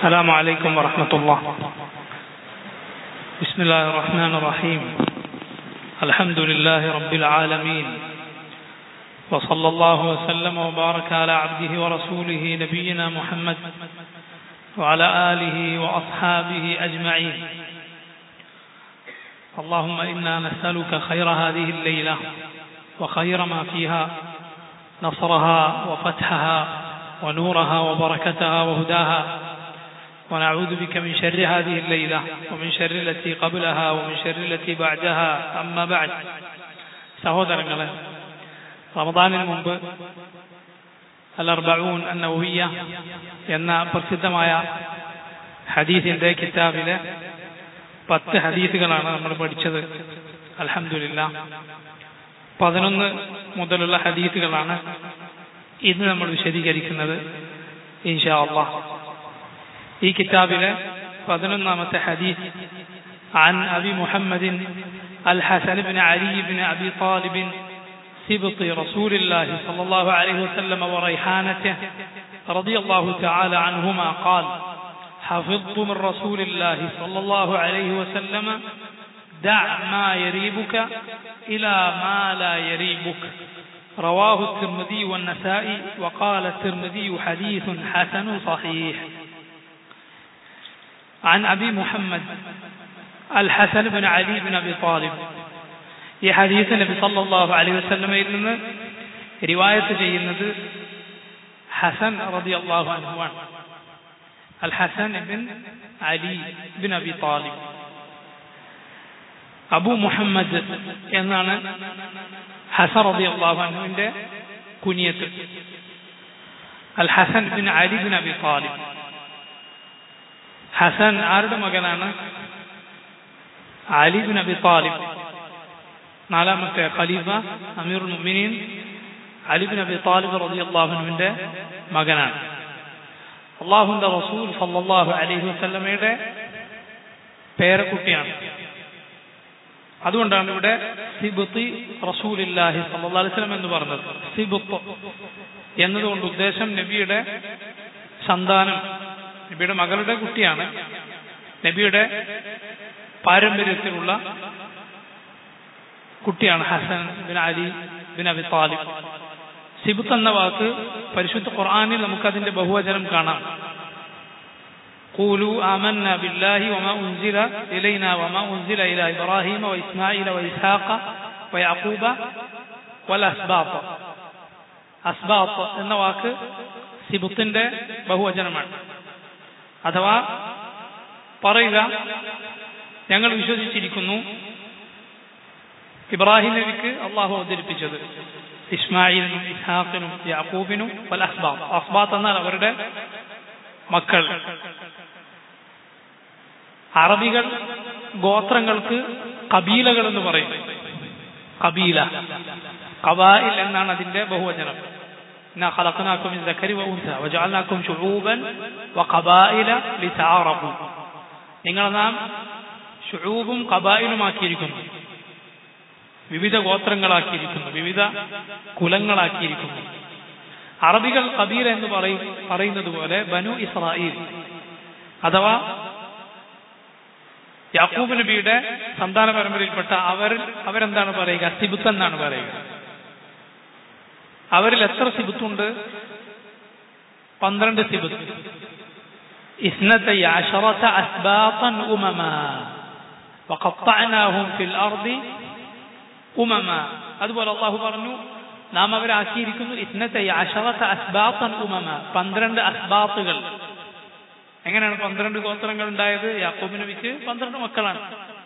السلام عليكم ورحمة الله بسم الله الرحمن الرحيم الحمد لله رب العالمين وصلى الله وسلم وبارك على عبده ورسوله نبينا محمد وعلى آله وأصحابه أجمعين اللهم إنا نسألك خير هذه الليلة وخير ما فيها نصرها وفتحها ونورها وبركتها وهداها ونعوذ بك من شر هذه الليلة ومن شر التي قبلها ومن شر التي بعدها أما بعد സഹോദരങ്ങളെ റമദാനിന് മുമ്പ് അൽ അർബഊൻ അന്നവിയ എന്ന പ്രസിദ്ധമായ ഹദീസിന്റെ കിതാബിലെ പത്ത് ഹദീസുകളാണ് നമ്മൾ പഠിച്ചത് അലഹമില്ല പതിനൊന്ന് മുതലുള്ള ഹദീസുകളാണ് ഇന്ന് നമ്മൾ വിശദീകരിക്കുന്നത് ഇൻഷാ അള്ളാഹ് ഈ കിതാബിലെ പതിനൊന്നാമത്തെ ഹദീസ് عن أبي محمد الحسن بن علي بن أبي طالب سبط رسول الله صلى الله عليه وسلم وريحانته رضي الله تعالى عنهما قال حفظت من رسول الله صلى الله عليه وسلم دع ما يريبك إلى ما لا يريبك رواه الترمذي والنسائي وقال الترمذي حديث حسن صحيح عن أبي محمد الحسن بن علي بن أبي طالب ഈ ഹദീസ് നബി സല്ലല്ലാഹു അലൈഹി വസല്ലമയിൽ നിന്ന് റിവായത്ത് ചെയ്യുന്നത് ഹസൻ റളിയല്ലാഹു അൻഹു ആണ് al Hasan ibn Ali bin Abi Talib Abu Muhammad എന്നാണ് ഹസൻ റളിയല്ലാഹു അൻഹുവിന്റെ കുനിയത്ത് al Hasan bin Ali bin Abi Talib Hasan ആരുടെ മകനാണ് അലി ബിൻ അബി താലിബ് നാലാമത്തെ ഖലീഫ അമീറുൽ മുഅ്മിനീൻ അലി ബിൻ അബി താലിബ് റളിയല്ലാഹുവിന്റെ മകനാണ് അള്ളാഹുന്റെ റസൂൽ സല്ലല്ലാഹു അലൈഹി വസല്ലമയുടെ പേരക്കുട്ടിയാണ് അതുകൊണ്ടാണ് ഇവിടെ സിബത്തി റസൂലില്ലാഹി സല്ലല്ലാഹു അലൈഹി വസല്ലം എന്ന് പറഞ്ഞത് സിബത്ത് എന്നതുകൊണ്ട് ഉദ്ദേശം നബിയുടെ സന്താനം നബിയുടെ മകളുടെ കുട്ടിയാണ് നബിയുടെ പാരമ്പര്യത്തിലുള്ള കുട്ടിയാണ് Hasan bin Ali bin Abi Talib സിബുത്ത് എന്ന വാക്ക് പരിശുദ്ധ ഖുർആനിൽ നമുക്കതിന്റെ ബഹുവചനം കാണാം قولوا آمنا بالله وما أنزل إلينا وما أنزل إلى إبراهيم وإسماعيل وإسحاق ويعقوب والأسباط അസ്ബാത്ത് എന്ന വാക്ക് സിബുത്തിന്റെ ബഹുവചനമാണ് അഥവാ പറയുക ഞങ്ങൾ വിശ്വസിച്ചിരിക്കുന്നു ഇബ്രാഹിം നബിക്ക് അള്ളാഹു അവതരിപ്പിച്ചത് ഇസ്മായിലിനും ഇസ്ഹാഖിനും യാക്കൂബിനും പല അസ്ബാത്ത് അസ്ബാത്ത് എന്നാൽ അവരുടെ മക്കൾ അറബികൾ ഗോത്രങ്ങൾക്ക് കബീലകൾ എന്ന് പറയും കബീല കബായിൽ എന്നാണ് അതിന്റെ ബഹുവചനം إنا خلقناكم من ذكر وأنثى وجعلناكم شعوبا وقبائل لتعارفوا നിങ്ങൾ നാം ഷുഴൂബും കബായിലുമാക്കിയിരിക്കുന്നു വിവിധ ഗോത്രങ്ങളാക്കിയിരിക്കുന്നു വിവിധ കുലങ്ങളാക്കിയിരിക്കുന്നു അറബികൾ കബീല എന്ന് പറയും പറയുന്നത് പോലെ ബനു ഇസ്രായേൽ അഥവാ യാക്കൂബ് നബിയുടെ സന്താന പരമ്പരയിൽപ്പെട്ട അവർ അവരെന്താണ് പറയുക സിബുത്ത് എന്നാണ് പറയുക അവരിൽ എത്ര സിബുത്തുണ്ട് പന്ത്രണ്ട് സിബുത്ത് اثنتي عشرة أسباطا أمما وقطعناهم في الأرض أمما അതുപോലെ അള്ളാഹു പറഞ്ഞു നാം അവരെ ആക്കിയിരിക്കുന്നു ഇസ്നത്തൈ അഷറത്ത അസ്ബാത്തൻ ഉമമ പന്ത്രണ്ട് അസ്ബാത്തുകൾ എങ്ങനെയാണ് പന്ത്രണ്ട് ഗോത്രങ്ങൾ ഉണ്ടായത് യാക്കൂബ് നബിക്ക് പന്ത്രണ്ട് മക്കളാണ്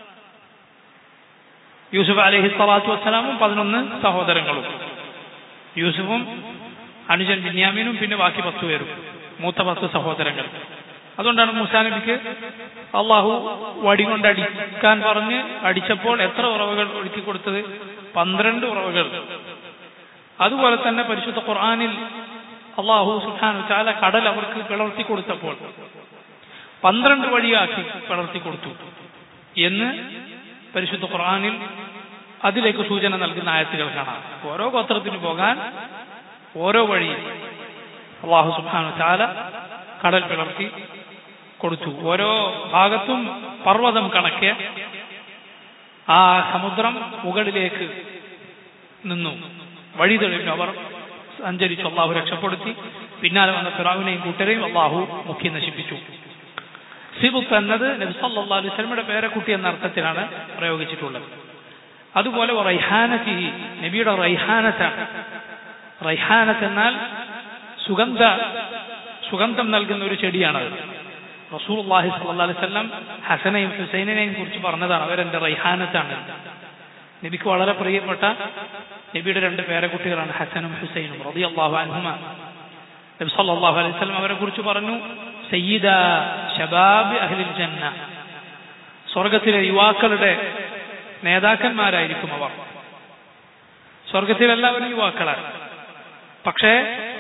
യൂസുഫ് അലഹി സ്വലാത്തു വസ്സലാമും പതിനൊന്ന് സഹോദരങ്ങളും യൂസുഫും അനുജൻ ബിന്യാമീനും പിന്നെ ബാക്കി പത്ത് പേരും മൂത്ത പത്ത് സഹോദരങ്ങൾ അതുകൊണ്ടാണ് മൂസാ നബിക്ക് അള്ളാഹു വടി കൊണ്ട് അടിക്കാൻ പറഞ്ഞ് അടിച്ചപ്പോൾ എത്ര ഉറവകൾ ഒഴുക്കി കൊടുത്തത് പന്ത്രണ്ട് ഉറവകൾ അതുപോലെ തന്നെ പരിശുദ്ധ ഖുർആാനിൽ അള്ളാഹു സുഹാനു ചാല കടൽ അവർക്ക് പിളർത്തി കൊടുത്തപ്പോൾ പന്ത്രണ്ട് വഴിയാക്കി പിളർത്തി കൊടുത്തു എന്ന് പരിശുദ്ധ ഖുർആാനിൽ അതിലേക്ക് സൂചന നൽകുന്ന ആയത്തുകൾ കാണാം ഓരോ ഗോത്രത്തിന് പോകാൻ ഓരോ വഴി അള്ളാഹു സുബാനു ചാല കടൽ പിളർത്തി കൊടുത്തു ഓരോ ഭാഗത്തും പർവ്വതം കണക്കെ ആ സമുദ്രം മുകളിലേക്ക് നിന്നു വഴി തെളിഞ്ഞു അവർ സഞ്ചരിച്ചു അള്ളാഹു രക്ഷപ്പെടുത്തി പിന്നാലെ വന്ന ഫിറാവിനെയും കൂട്ടരെയും അള്ളാഹു മുഖ്യ നശിപ്പിച്ചു സിബുത്ത് എന്നത് നബി സല്ലാ അലൈഹി സ്വലമിയുടെ പേരക്കുട്ടി എന്ന അർത്ഥത്തിലാണ് പ്രയോഗിച്ചിട്ടുള്ളത് അതുപോലെ റൈഹാനത്തി നബിയുടെ റൈഹാനത്താണ് റൈഹാനത്ത് എന്നാൽ സുഗന്ധ സുഗന്ധം നൽകുന്ന ഒരു ചെടിയാണത് റസൂൽ അള്ളാഹി സല്ലാ അലൈഹി സ്വലം ഹസനെയും ഹുസൈനെയും കുറിച്ച് പറഞ്ഞതാണ് അവരെന്റെ റൈഹാനത്താണ് നബിക്ക് വളരെ പ്രിയപ്പെട്ട നബിയുടെ രണ്ട് പേരക്കുട്ടികളാണ് ഹസനും ഹുസൈനും റതി അള്ളാഹു അൻഹുമ നബി സല്ലല്ലാഹു അലൈഹി വസല്ലം അവരെ കുറിച്ച് പറഞ്ഞു സയ്യിദ ഷബാബ് അഹ്ലിൽ ജന്ന സ്വർഗത്തിലെ യുവാക്കളുടെ നേതാക്കന്മാരായിരിക്കും അവർ സ്വർഗത്തിലെല്ലാവരും യുവാക്കളാണ് പക്ഷേ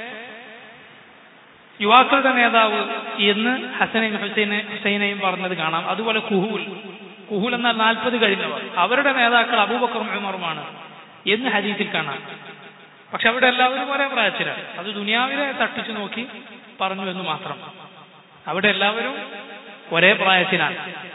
യുവാക്കളുടെ നേതാവ് എന്ന് ഹസനെയും ഹുസൈനെ ഹുസൈനെയും പറഞ്ഞത് കാണാം അതുപോലെ കുഹൂൽ കുഹൂൽ എന്നാൽ നാൽപ്പത് കഴിഞ്ഞവർ അവരുടെ നേതാക്കൾ അബൂബക്കറും ഉമറുമാണ് എന്ന് ഹദീസിൽ കാണാം പക്ഷെ അവിടെ എല്ലാവരും ഒരേ പ്രായത്തിലാണ് അത് ദുനിയാവിനെ തട്ടിച്ചു നോക്കി പറഞ്ഞു എന്ന് മാത്രം അവിടെ എല്ലാവരും ഒരേ പ്രായത്തിലാണ്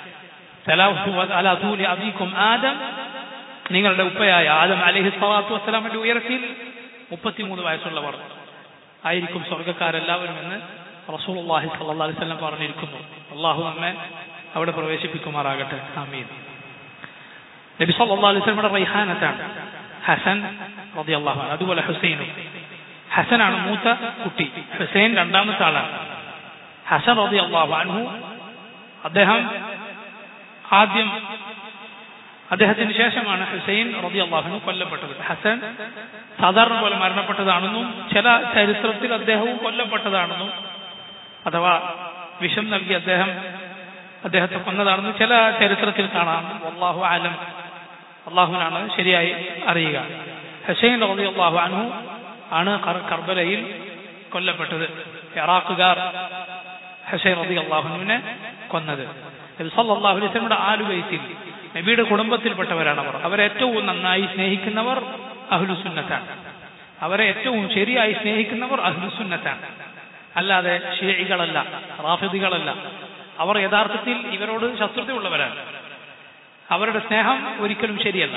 അബീക്കും ആദം നിങ്ങളുടെ ഉപ്പയായ ആദം അലഹി സ്വലാത്തു വസ്സലാമിന്റെ ഉയരത്തിൽ മുപ്പത്തിമൂന്ന് വയസ്സുള്ളവർ ആയിരിക്കും സ്വർഗക്കാരെല്ലാവരും എന്ന് റസൂൽ അള്ളാഹി സല്ലാ അലൈഹി സ്വലം പറഞ്ഞിരിക്കുന്നു അള്ളാഹു നമ്മെ അവിടെ പ്രവേശിപ്പിക്കുമാറാകട്ടെ ആമീൻ നബി സല്ലാ അലൈഹി സ്വലമിയുടെ റൈഹാനത്താണ് ഹസൻ റതി അള്ളാഹു അതുപോലെ ഹുസൈനും ഹസനാണ് മൂത്ത കുട്ടി ഹുസൈൻ രണ്ടാമത്തെ ആളാണ് ഹസൻ റതി അള്ളാഹു അൻഹു അദ്ദേഹം ആദ്യം അദ്ദേഹത്തിന് ശേഷമാണ് ഹുസൈൻ റതി അള്ളാഹുനു കൊല്ലപ്പെട്ടത് ഹസൻ സാധാരണ പോലെ മരണപ്പെട്ടതാണെന്നും ചില ചരിത്രത്തിൽ അദ്ദേഹവും കൊല്ലപ്പെട്ടതാണെന്നും അഥവാ വിഷം നൽകി അദ്ദേഹം അദ്ദേഹത്തെ കൊന്നതാണെന്നും ചില ചരിത്രത്തിൽ കാണാം അള്ളാഹു ആലം അള്ളാഹുവിനാണ് ശരിയായി അറിയുക ഹുസൈൻ റതി അള്ളാഹു അൻഹു ആണ് കർബലയിൽ കൊല്ലപ്പെട്ടത് ഇറാഖുകാർ ഹുസൈൻ റതി അള്ളാഹുനുവിനെ കൊന്നത് സല്ലാഹു അലൈസ്മയുടെ ആലുവൈത്തിൽ നബിയുടെ കുടുംബത്തിൽപ്പെട്ടവരാണ് അവർ അവരെ ഏറ്റവും നന്നായി സ്നേഹിക്കുന്നവർ അഹ്ലുസുന്നത്താണ് അവരെ ഏറ്റവും ശരിയായി സ്നേഹിക്കുന്നവർ അഹ്ലുസുന്നത്താണ് അല്ലാതെ ഷിയകളല്ല റാഫിദികളല്ല അവർ യഥാർത്ഥത്തിൽ ഇവരോട് ശത്രുതയുള്ളവരാണ് അവരുടെ സ്നേഹം ഒരിക്കലും ശരിയല്ല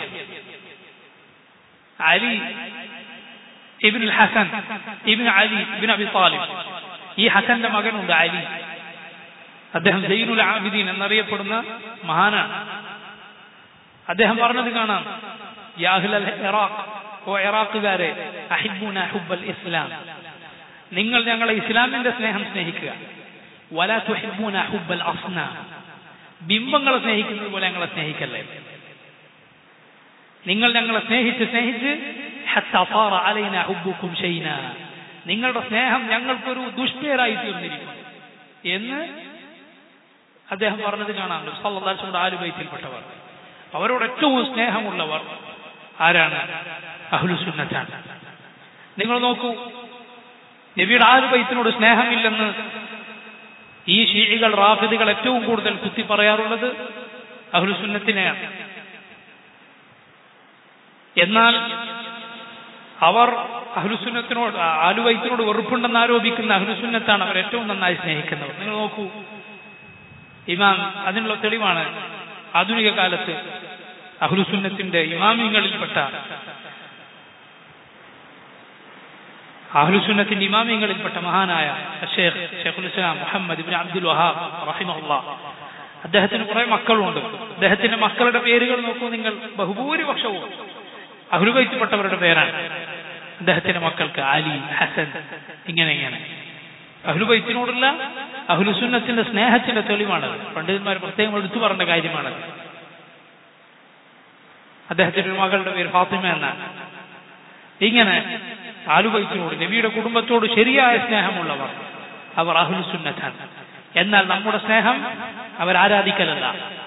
Ali ibn Hasan ibn Ali ibn Abi Talib ഈ ഹസന്റെ മകനുണ്ട് അലി അദ്ദേഹം സൈനുൽ ആബിദീൻ എന്നറിയപ്പെടുന്ന മഹാനാണ് അദ്ദേഹം പറഞ്ഞത് കാണാം യാഹുൽ ഇറാഖ് ഓ ഇറാഖുകാരെ അഹിബുന ഹുബൽ ഇസ്ലാം നിങ്ങൾ ഞങ്ങളെ ഇസ്ലാമിന്റെ സ്നേഹം സ്നേഹിക്കുക വല തുഹിബൂന ഹുബൽ അഫ്ന ബിംബങ്ങളെ സ്നേഹിക്കുന്നത് പോലെ ഞങ്ങളെ സ്നേഹിക്കല്ലേ നിങ്ങൾ ഞങ്ങളെ സ്നേഹിച്ച് സ്നേഹിച്ച് അലൈന ഹുബുക്കും ഷൈന നിങ്ങളുടെ സ്നേഹം ഞങ്ങൾക്കൊരു ദുഷ്പേരായി തീർന്നിരിക്കും എന്ന് അദ്ദേഹം പറഞ്ഞത് കാണാം സല്ലാസ്മുടെ ആലുബൈത്തിൽപ്പെട്ടവർ അവരോട് ഏറ്റവും സ്നേഹമുള്ളവർ ആരാണ് അഹ്ലുസുന്നത്താണ് നിങ്ങൾ നോക്കൂ നബിയുടെ ആലുബൈത്തിനോട് സ്നേഹമില്ലെന്ന് ഈ ഷീഴികൾ റാഫിദികൾ ഏറ്റവും കൂടുതൽ കുത്തി പറയാറുള്ളത് അഹ്ലുസുന്നത്തിനെയാണ് എന്നാൽ അവർ അഹ്ലുസുന്നത്തിനോട് ആലുവൈത്തിനോട് വെറുപ്പുണ്ടെന്ന് ആരോപിക്കുന്ന അഹ്ലുസുന്നത്താണ് അവർ ഏറ്റവും നന്നായി സ്നേഹിക്കുന്നവർ നിങ്ങൾ നോക്കൂ ഇമാം അതിനുള്ള തെളിവാണ് ആധുനിക കാലത്ത് അഹ്ലുസുന്നത്തിന്റെ ഇമാമിങ്ങളിൽപ്പെട്ട അഹ്ലുസുന്നത്തിന്റെ ഇമാമിങ്ങളിൽപ്പെട്ട മഹാനായ ഷേഖ് ഷെഖുൽ ഇസ്ലാം മുഹമ്മദ് ഇബിൻ അബ്ദുൽ വഹാബ് റഹിമഹുല്ല അദ്ദേഹത്തിന് കുറെ മക്കളുണ്ട് അദ്ദേഹത്തിന്റെ മക്കളുടെ പേരുകൾ നോക്കൂ നിങ്ങൾ ബഹുഭൂരിപക്ഷവും അഹ്ലുബൈത്തിൽപ്പെട്ടവരുടെ പേരാണ് അദ്ദേഹത്തിന്റെ മക്കൾക്ക് അലി ഹസൻ ഇങ്ങനെ ഇങ്ങനെ അഹ്ലുബൈത്തിനോടുള്ള അഹ്ലുസുന്നത്തിന്റെ സ്നേഹത്തിന്റെ തെളിവാണത് പണ്ഡിതന്മാർ പ്രത്യേകം എടുത്തു പറഞ്ഞ കാര്യമാണത് അദ്ദേഹത്തിന്റെ ഒരു മകളുടെ പേര് ഫാത്തിമ എന്നാണ് ഇങ്ങനെ ആലുബൈത്തിനോട് നബിയുടെ കുടുംബത്തോട് ശരിയായ സ്നേഹമുള്ളവർ അവർ അഹ്ലുസുന്നത്താണ് എന്നാൽ നമ്മുടെ സ്നേഹം അവർ ആരാധിക്കലല്ല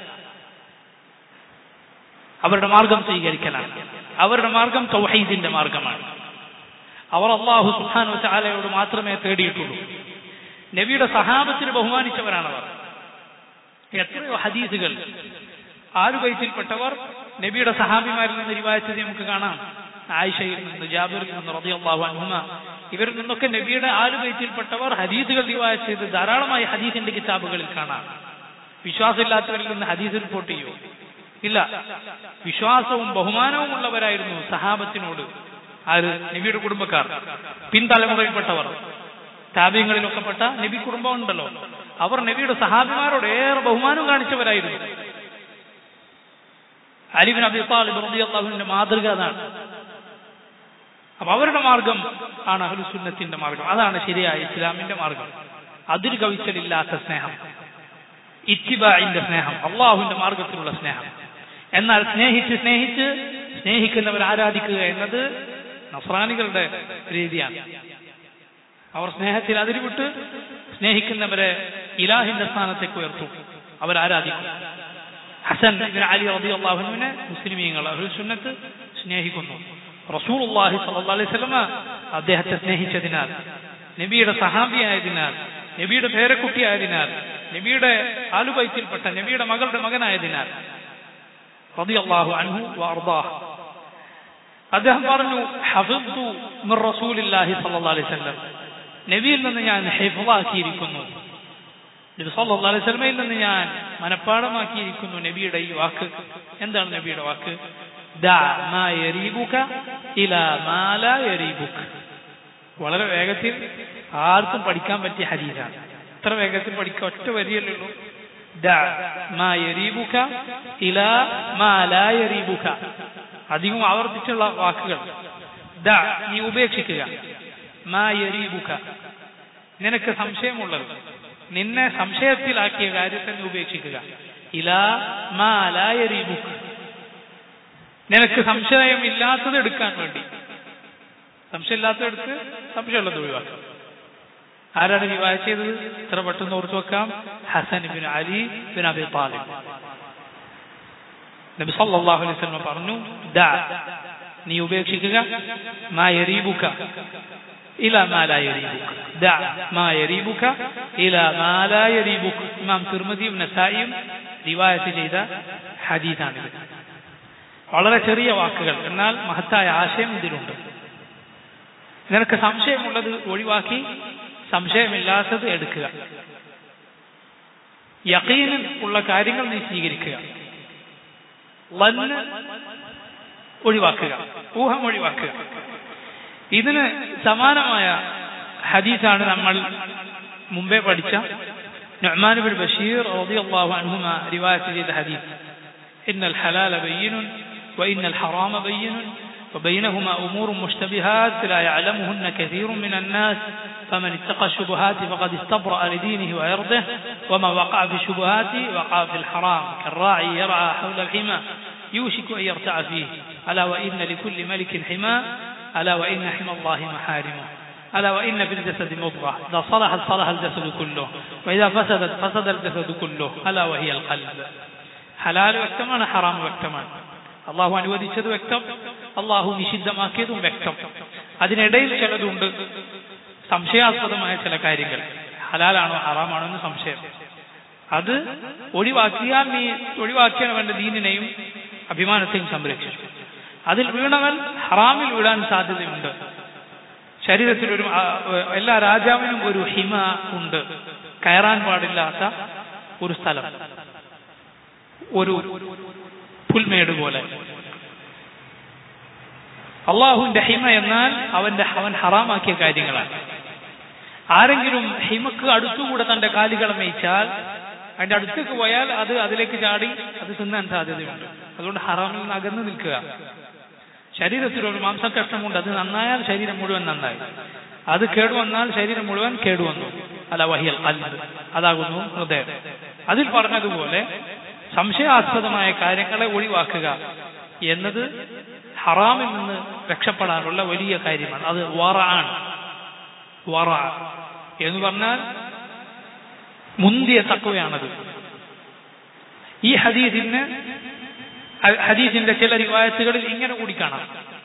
അവരുടെ മാർഗം സ്വീകരിക്കലാണ് അവരുടെ മാർഗം തൗഹീദിന്റെ മാർഗമാണ് അവർ അള്ളാഹു സുഹാനു ചാലയോട് മാത്രമേ തേടിയിട്ടുള്ളൂ നബിയുടെ സഹാബത്തിന് ബഹുമാനിച്ചവരാണവർ എത്രയോ ഹദീസുകൾ ആലുബൈത്തിൽപ്പെട്ടവർ നബിയുടെ സഹാബിമാരിൽ നിന്ന് റിവായത്തത് നമുക്ക് കാണാം ആയിഷയിൽ നിന്ന് ജാബിറിൽ നിന്ന് റളിയല്ലാഹു അൻഹുമ ഇവരിൽ നിന്നൊക്കെ നബിയുടെ ആലുബൈത്തിൽപ്പെട്ടവർ ഹദീസുകൾ റിവായ ചെയ്ത് ധാരാളമായി ഹദീസിന്റെ കിതാബുകളിൽ കാണാം വിശ്വാസമില്ലാത്തവരിൽ നിന്ന് ഹദീസ് റിപ്പോർട്ട് ചെയ്യൂ ഇല്ല വിശ്വാസവും ബഹുമാനവും ഉള്ളവരായിരുന്നു സഹാബത്തിനോട് ആര് നബിയുടെ കുടുംബക്കാർ പിൻതലമുറയിൽപ്പെട്ടവർ താപ്യങ്ങളിലൊക്കെ പെട്ട നബി കുടുംബം ഉണ്ടല്ലോ അവർ നബിയുടെ സഹാബിമാരോട് ഏറെ ബഹുമാനം കാണിച്ചവരായിരുന്നു അലിബിൻ അബി താലിബ് റളിയല്ലാഹുവിന്റെ മാതൃക അതാണ് അപ്പൊ അവരുടെ മാർഗം ആണ് അഹ്ലുസുന്നത്തിന്റെ മാർഗം അതാണ് ശരിയായ ഇസ്ലാമിന്റെ മാർഗം അതിൽ കവിച്ചലില്ലാത്ത സ്നേഹം ഇത്തിബായിന്റെ സ്നേഹം അള്ളാഹുവിന്റെ മാർഗത്തിലുള്ള സ്നേഹം എന്നാൽ സ്നേഹിച്ച് സ്നേഹിച്ച് സ്നേഹിക്കുന്നവർ ആരാധിക്കുക എന്നത് നസ്രാനികളുടെ രീതിയാണ് അവർ സ്നേഹത്തിൽ അതിരുവിട്ട് സ്നേഹിക്കുന്നവരെ ഇലാഹിന്റെ സ്ഥാനത്തേക്ക് ഉയർത്തും അവർ ആരാധിക്കും ഹസൻ ഇബ്നു അലി റളിയല്ലാഹു അൻഹുവിനെ മുസ്ലിമീങ്ങൾ അഹ്ലുൽ സുന്നത്ത് സ്നേഹിക്കുന്നു റസൂലുള്ളാഹി സ്വല്ലല്ലാഹു അലൈഹി വസല്ലമ അദ്ദേഹത്തെ സ്നേഹിച്ചതിനാൽ നബിയുടെ സഹാബിയായതിനാൽ നബിയുടെ പേരക്കുട്ടിയായതിനാൽ നബിയുടെ ആലുബൈത്തിൽപ്പെട്ട നബിയുടെ മകളുടെ മകനായതിനാൽ റളിയല്ലാഹു അൻഹു വഅർദാഹ് അദ്ദേഹം പറഞ്ഞു ഹഫിദ്തു മിർ റസൂലില്ലാഹി സ്വല്ലല്ലാഹു അലൈഹി വസല്ലം നബിയിൽ നിന്ന് ഞാൻ ഹിഫ്ളാക്കിയിരിക്കുന്നു നബി സല്ലല്ലാഹു അലൈഹി വസല്ലമയിൽ നിന്ന് ഞാൻ മനഃപ്പാടമാക്കിയിരിക്കുന്നു നബിയുടെ ഈ വാക്ക് എന്താണ് നബിയുടെ വാക്ക് ദാ മാ യരീബുക ഇലാ മാ ലാ യരീബുക വളരെ വേഗത്തിൽ ആർക്കും പഠിക്കാൻ പറ്റിയ ഹദീസാണ് ഇത്ര വേഗത്തിൽ പഠിക്കുക ഒറ്റ വരിയല്ലേ ഉള്ളൂ ദാ മാ യരീബുക ഇലാ മാ ലാ യരീബുക അധികം ആവർത്തിച്ചുള്ള വാക്കുകൾ ദാ നീ ഉപേക്ഷിക്കുക മാ യരീബുക നിനക്ക് സംശയമുള്ളത് നിന്നെ സംശയത്തിലാക്കിയ കാര്യത്തെ നീ ഉപേക്ഷിക്കുക ഇലാ മാ ലാ യരീബുക നിനക്ക് സംശയമില്ലാത്തത് എടുക്കാൻ വേണ്ടി സംശയമില്ലാത്തത് എടുത്ത് സംശയമുള്ളത് ഒഴിവാക്കാം ആരാണ് വിവാഹ ചെയ്തത് ഇത്ര പെട്ടെന്ന് ഓർത്തു വെക്കാം Hasan bin Ali bin Abi Talib നബി സല്ലല്ലാഹു അലൈഹി വസല്ലം പറഞ്ഞു ദാ നീ ഉപേക്ഷിക്കുക മാ യരീബുക ഇല മാ ലാ യരീബുക ദാ മാ യരീബുക ഇല മാ ലാ യരീബുക ഇമാം തിർമിദിയും നസായിയും റിവായത്ത് ചെയ്ത ഹദീസാണിത് വളരെ ചെറിയ വാക്കുകൾ എന്നാൽ മഹത്തായ ആശയം ഇതിലുണ്ട് നിനക്ക് സംശയമുള്ളത് ഒഴിവാക്കി സംശയമില്ലാത്തത് എടുക്കുക യക്കീനിൽ ഉള്ള കാര്യങ്ങൾ നീ സ്വീകരിക്കുക വന്ന് ഒഴിവാക്കുക ഊഹം ഒഴിവാക്കുക ഇതിന് സമാനമായ ഹദീസാണ് നമ്മൾ മുമ്പേ പഠിച്ച نعمان بن بشير رضي الله عنهما رواية جيد حديث إن الحلال بين وإن الحرام بين وبينهما أمور مشتبهات لا يعلمهن كثير من الناس فمن اتقى الشبهات فقد استبرأ لدينه وعرضه وما وقع في الشبهات وقع في الحرام كالراعي يرعى حول الحمى يوشك أن يرتع فيه ألا وإن لكل ملك حمى ألا وإن حمى الله محارمه ألا وإن في الجسد مضغة إذا صلحت صلح الجسد كله وإذا فسدت فسد الجسد كله ألا وهي القلب حلال വ്യക്തമാണ് ഹറാം വ്യക്തമാണ് അള്ളാഹു അനുവദിച്ചത് വ്യക്തം അള്ളാഹു നിഷിദ്ധമാക്കിയതും വ്യക്തം അതിനിടയിൽ ചിലതുണ്ട് സംശയാസ്പദമായ ചില കാര്യങ്ങൾ ഹലാലാണോ ഹറാമാണോ എന്ന് സംശയം അത് ഒഴിവാക്കിയാൽ നീ ഒഴിവാക്കിയവന്റെ ദീനിനെയും അഭിമാനത്തെയും സംരക്ഷിച്ചു അതിൽ വീണവൻ ഹറാമിൽ വീഴാൻ സാധ്യതയുണ്ട് ശരീരത്തിൽ ഒരു എല്ലാ രാജാവിനും ഒരു ഹിമ ഉണ്ട് കയറാൻ പാടില്ലാത്ത ഒരു സ്ഥലം ഒരു പുൽമേട് പോലെ അള്ളാഹുവിന്റെ ഹിമ എന്നാൽ അവന്റെ അവൻ ഹറാമാക്കിയ കാര്യങ്ങളാണ് ആരെങ്കിലും ഹിമക്ക് അടുത്തുകൂടെ തന്റെ കാലുകളെ മേയിച്ചാൽ അതിന്റെ അടുത്തേക്ക് പോയാൽ അത് അതിലേക്ക് ചാടി അത് തിന്നാൻ സാധ്യതയുണ്ട് അതുകൊണ്ട് ഹറാമിൽ നിന്ന് അകന്നു നിൽക്കുക ശരീരത്തിൽ ഒരു മാംസക്കഷ്ണമുണ്ട് അത് നന്നായാൽ ശരീരം മുഴുവൻ നന്നായി അത് കേടുവന്നാൽ ശരീരം മുഴുവൻ കേടുവന്നു അല്ല വഹിയൽ അല്ല അതാകുന്നു ഹൃദയം അതിൽ പറഞ്ഞതുപോലെ സംശയാസ്പദമായ കാര്യങ്ങളെ ഒഴിവാക്കുക എന്നത് ഹറാമിൽ നിന്ന് രക്ഷപ്പെടാനുള്ള വലിയ കാര്യമാണ് അത് വറ ആണ് വറ എന്ന് പറഞ്ഞാൽ മുന്തിയ തക്കവയാണത് ഈ ഹദീസിന് ഹദീസിന്റെ ചില റിവായത്തുകളിൽ ഇങ്ങനെ കൂടി കാണാം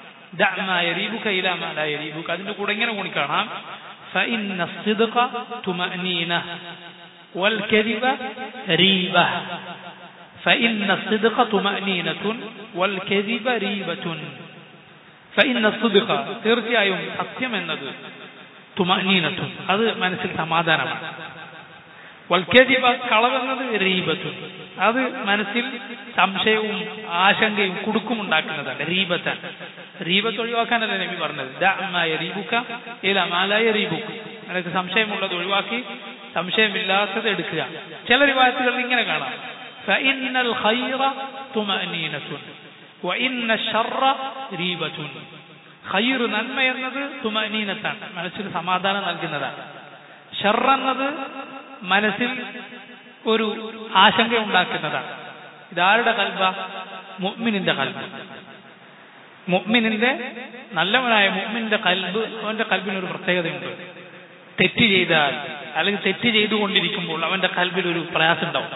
അതിന്റെ കൂടെ ഇങ്ങനെ കൂടി കാണാം فإن الصدق طمأنينة والكذب ريبة فإن الصدق طمأنينة والكذب ريبة ഫഇന്ന സുദ്ഖ തീർച്ചയായും സത്യം എന്നത് തുമനീനത്തും അത് മനസ്സിൽ സമാധാനമാണ് വൽക്കതിബ കളവെന്നത് റീബത്തും അത് മനസ്സിൽ സംശയവും ആശങ്കയും കുടുക്കുമുണ്ടാക്കുന്നതാണ് റീബത്താൻ റീബത്ത് ഒഴിവാക്കാനല്ല നബി പറഞ്ഞത് ദഅമായ റീബുക്ക ഇല മാലായ റീബുക്ക് നിനക്ക് സംശയമുള്ളത് ഒഴിവാക്കി സംശയമില്ലാത്തത് എടുക്കുക ചില റിവായത്തുകളിൽ ഇങ്ങനെ കാണാം فإن الخير طمأنينة وإن الشر ريبة ഖൈർ നന്മ എന്നത് തുമനീനത്താണ് മനസ്സിൽ സമാധാനം നൽകുന്നതാണ് ഷർ എന്നത് മനസ്സിൽ ഒരു ആശങ്ക ഉണ്ടാക്കുന്നതാണ് ഇതാരുടെ കൽബ മുഅ്മിനിന്റെ കൽബ് മുഅ്മിനിന്റെ നല്ലവനായ മുഅ്മിനിന്റെ കൽബ് അവന്റെ കൽബിന് ഒരു പ്രത്യേകതയുണ്ട് തെറ്റ് ചെയ്താൽ അല്ലെങ്കിൽ തെറ്റ് ചെയ്തുകൊണ്ടിരിക്കുമ്പോൾ അവന്റെ കൽബിൽ ഒരു പ്രയാസം ഉണ്ടാവും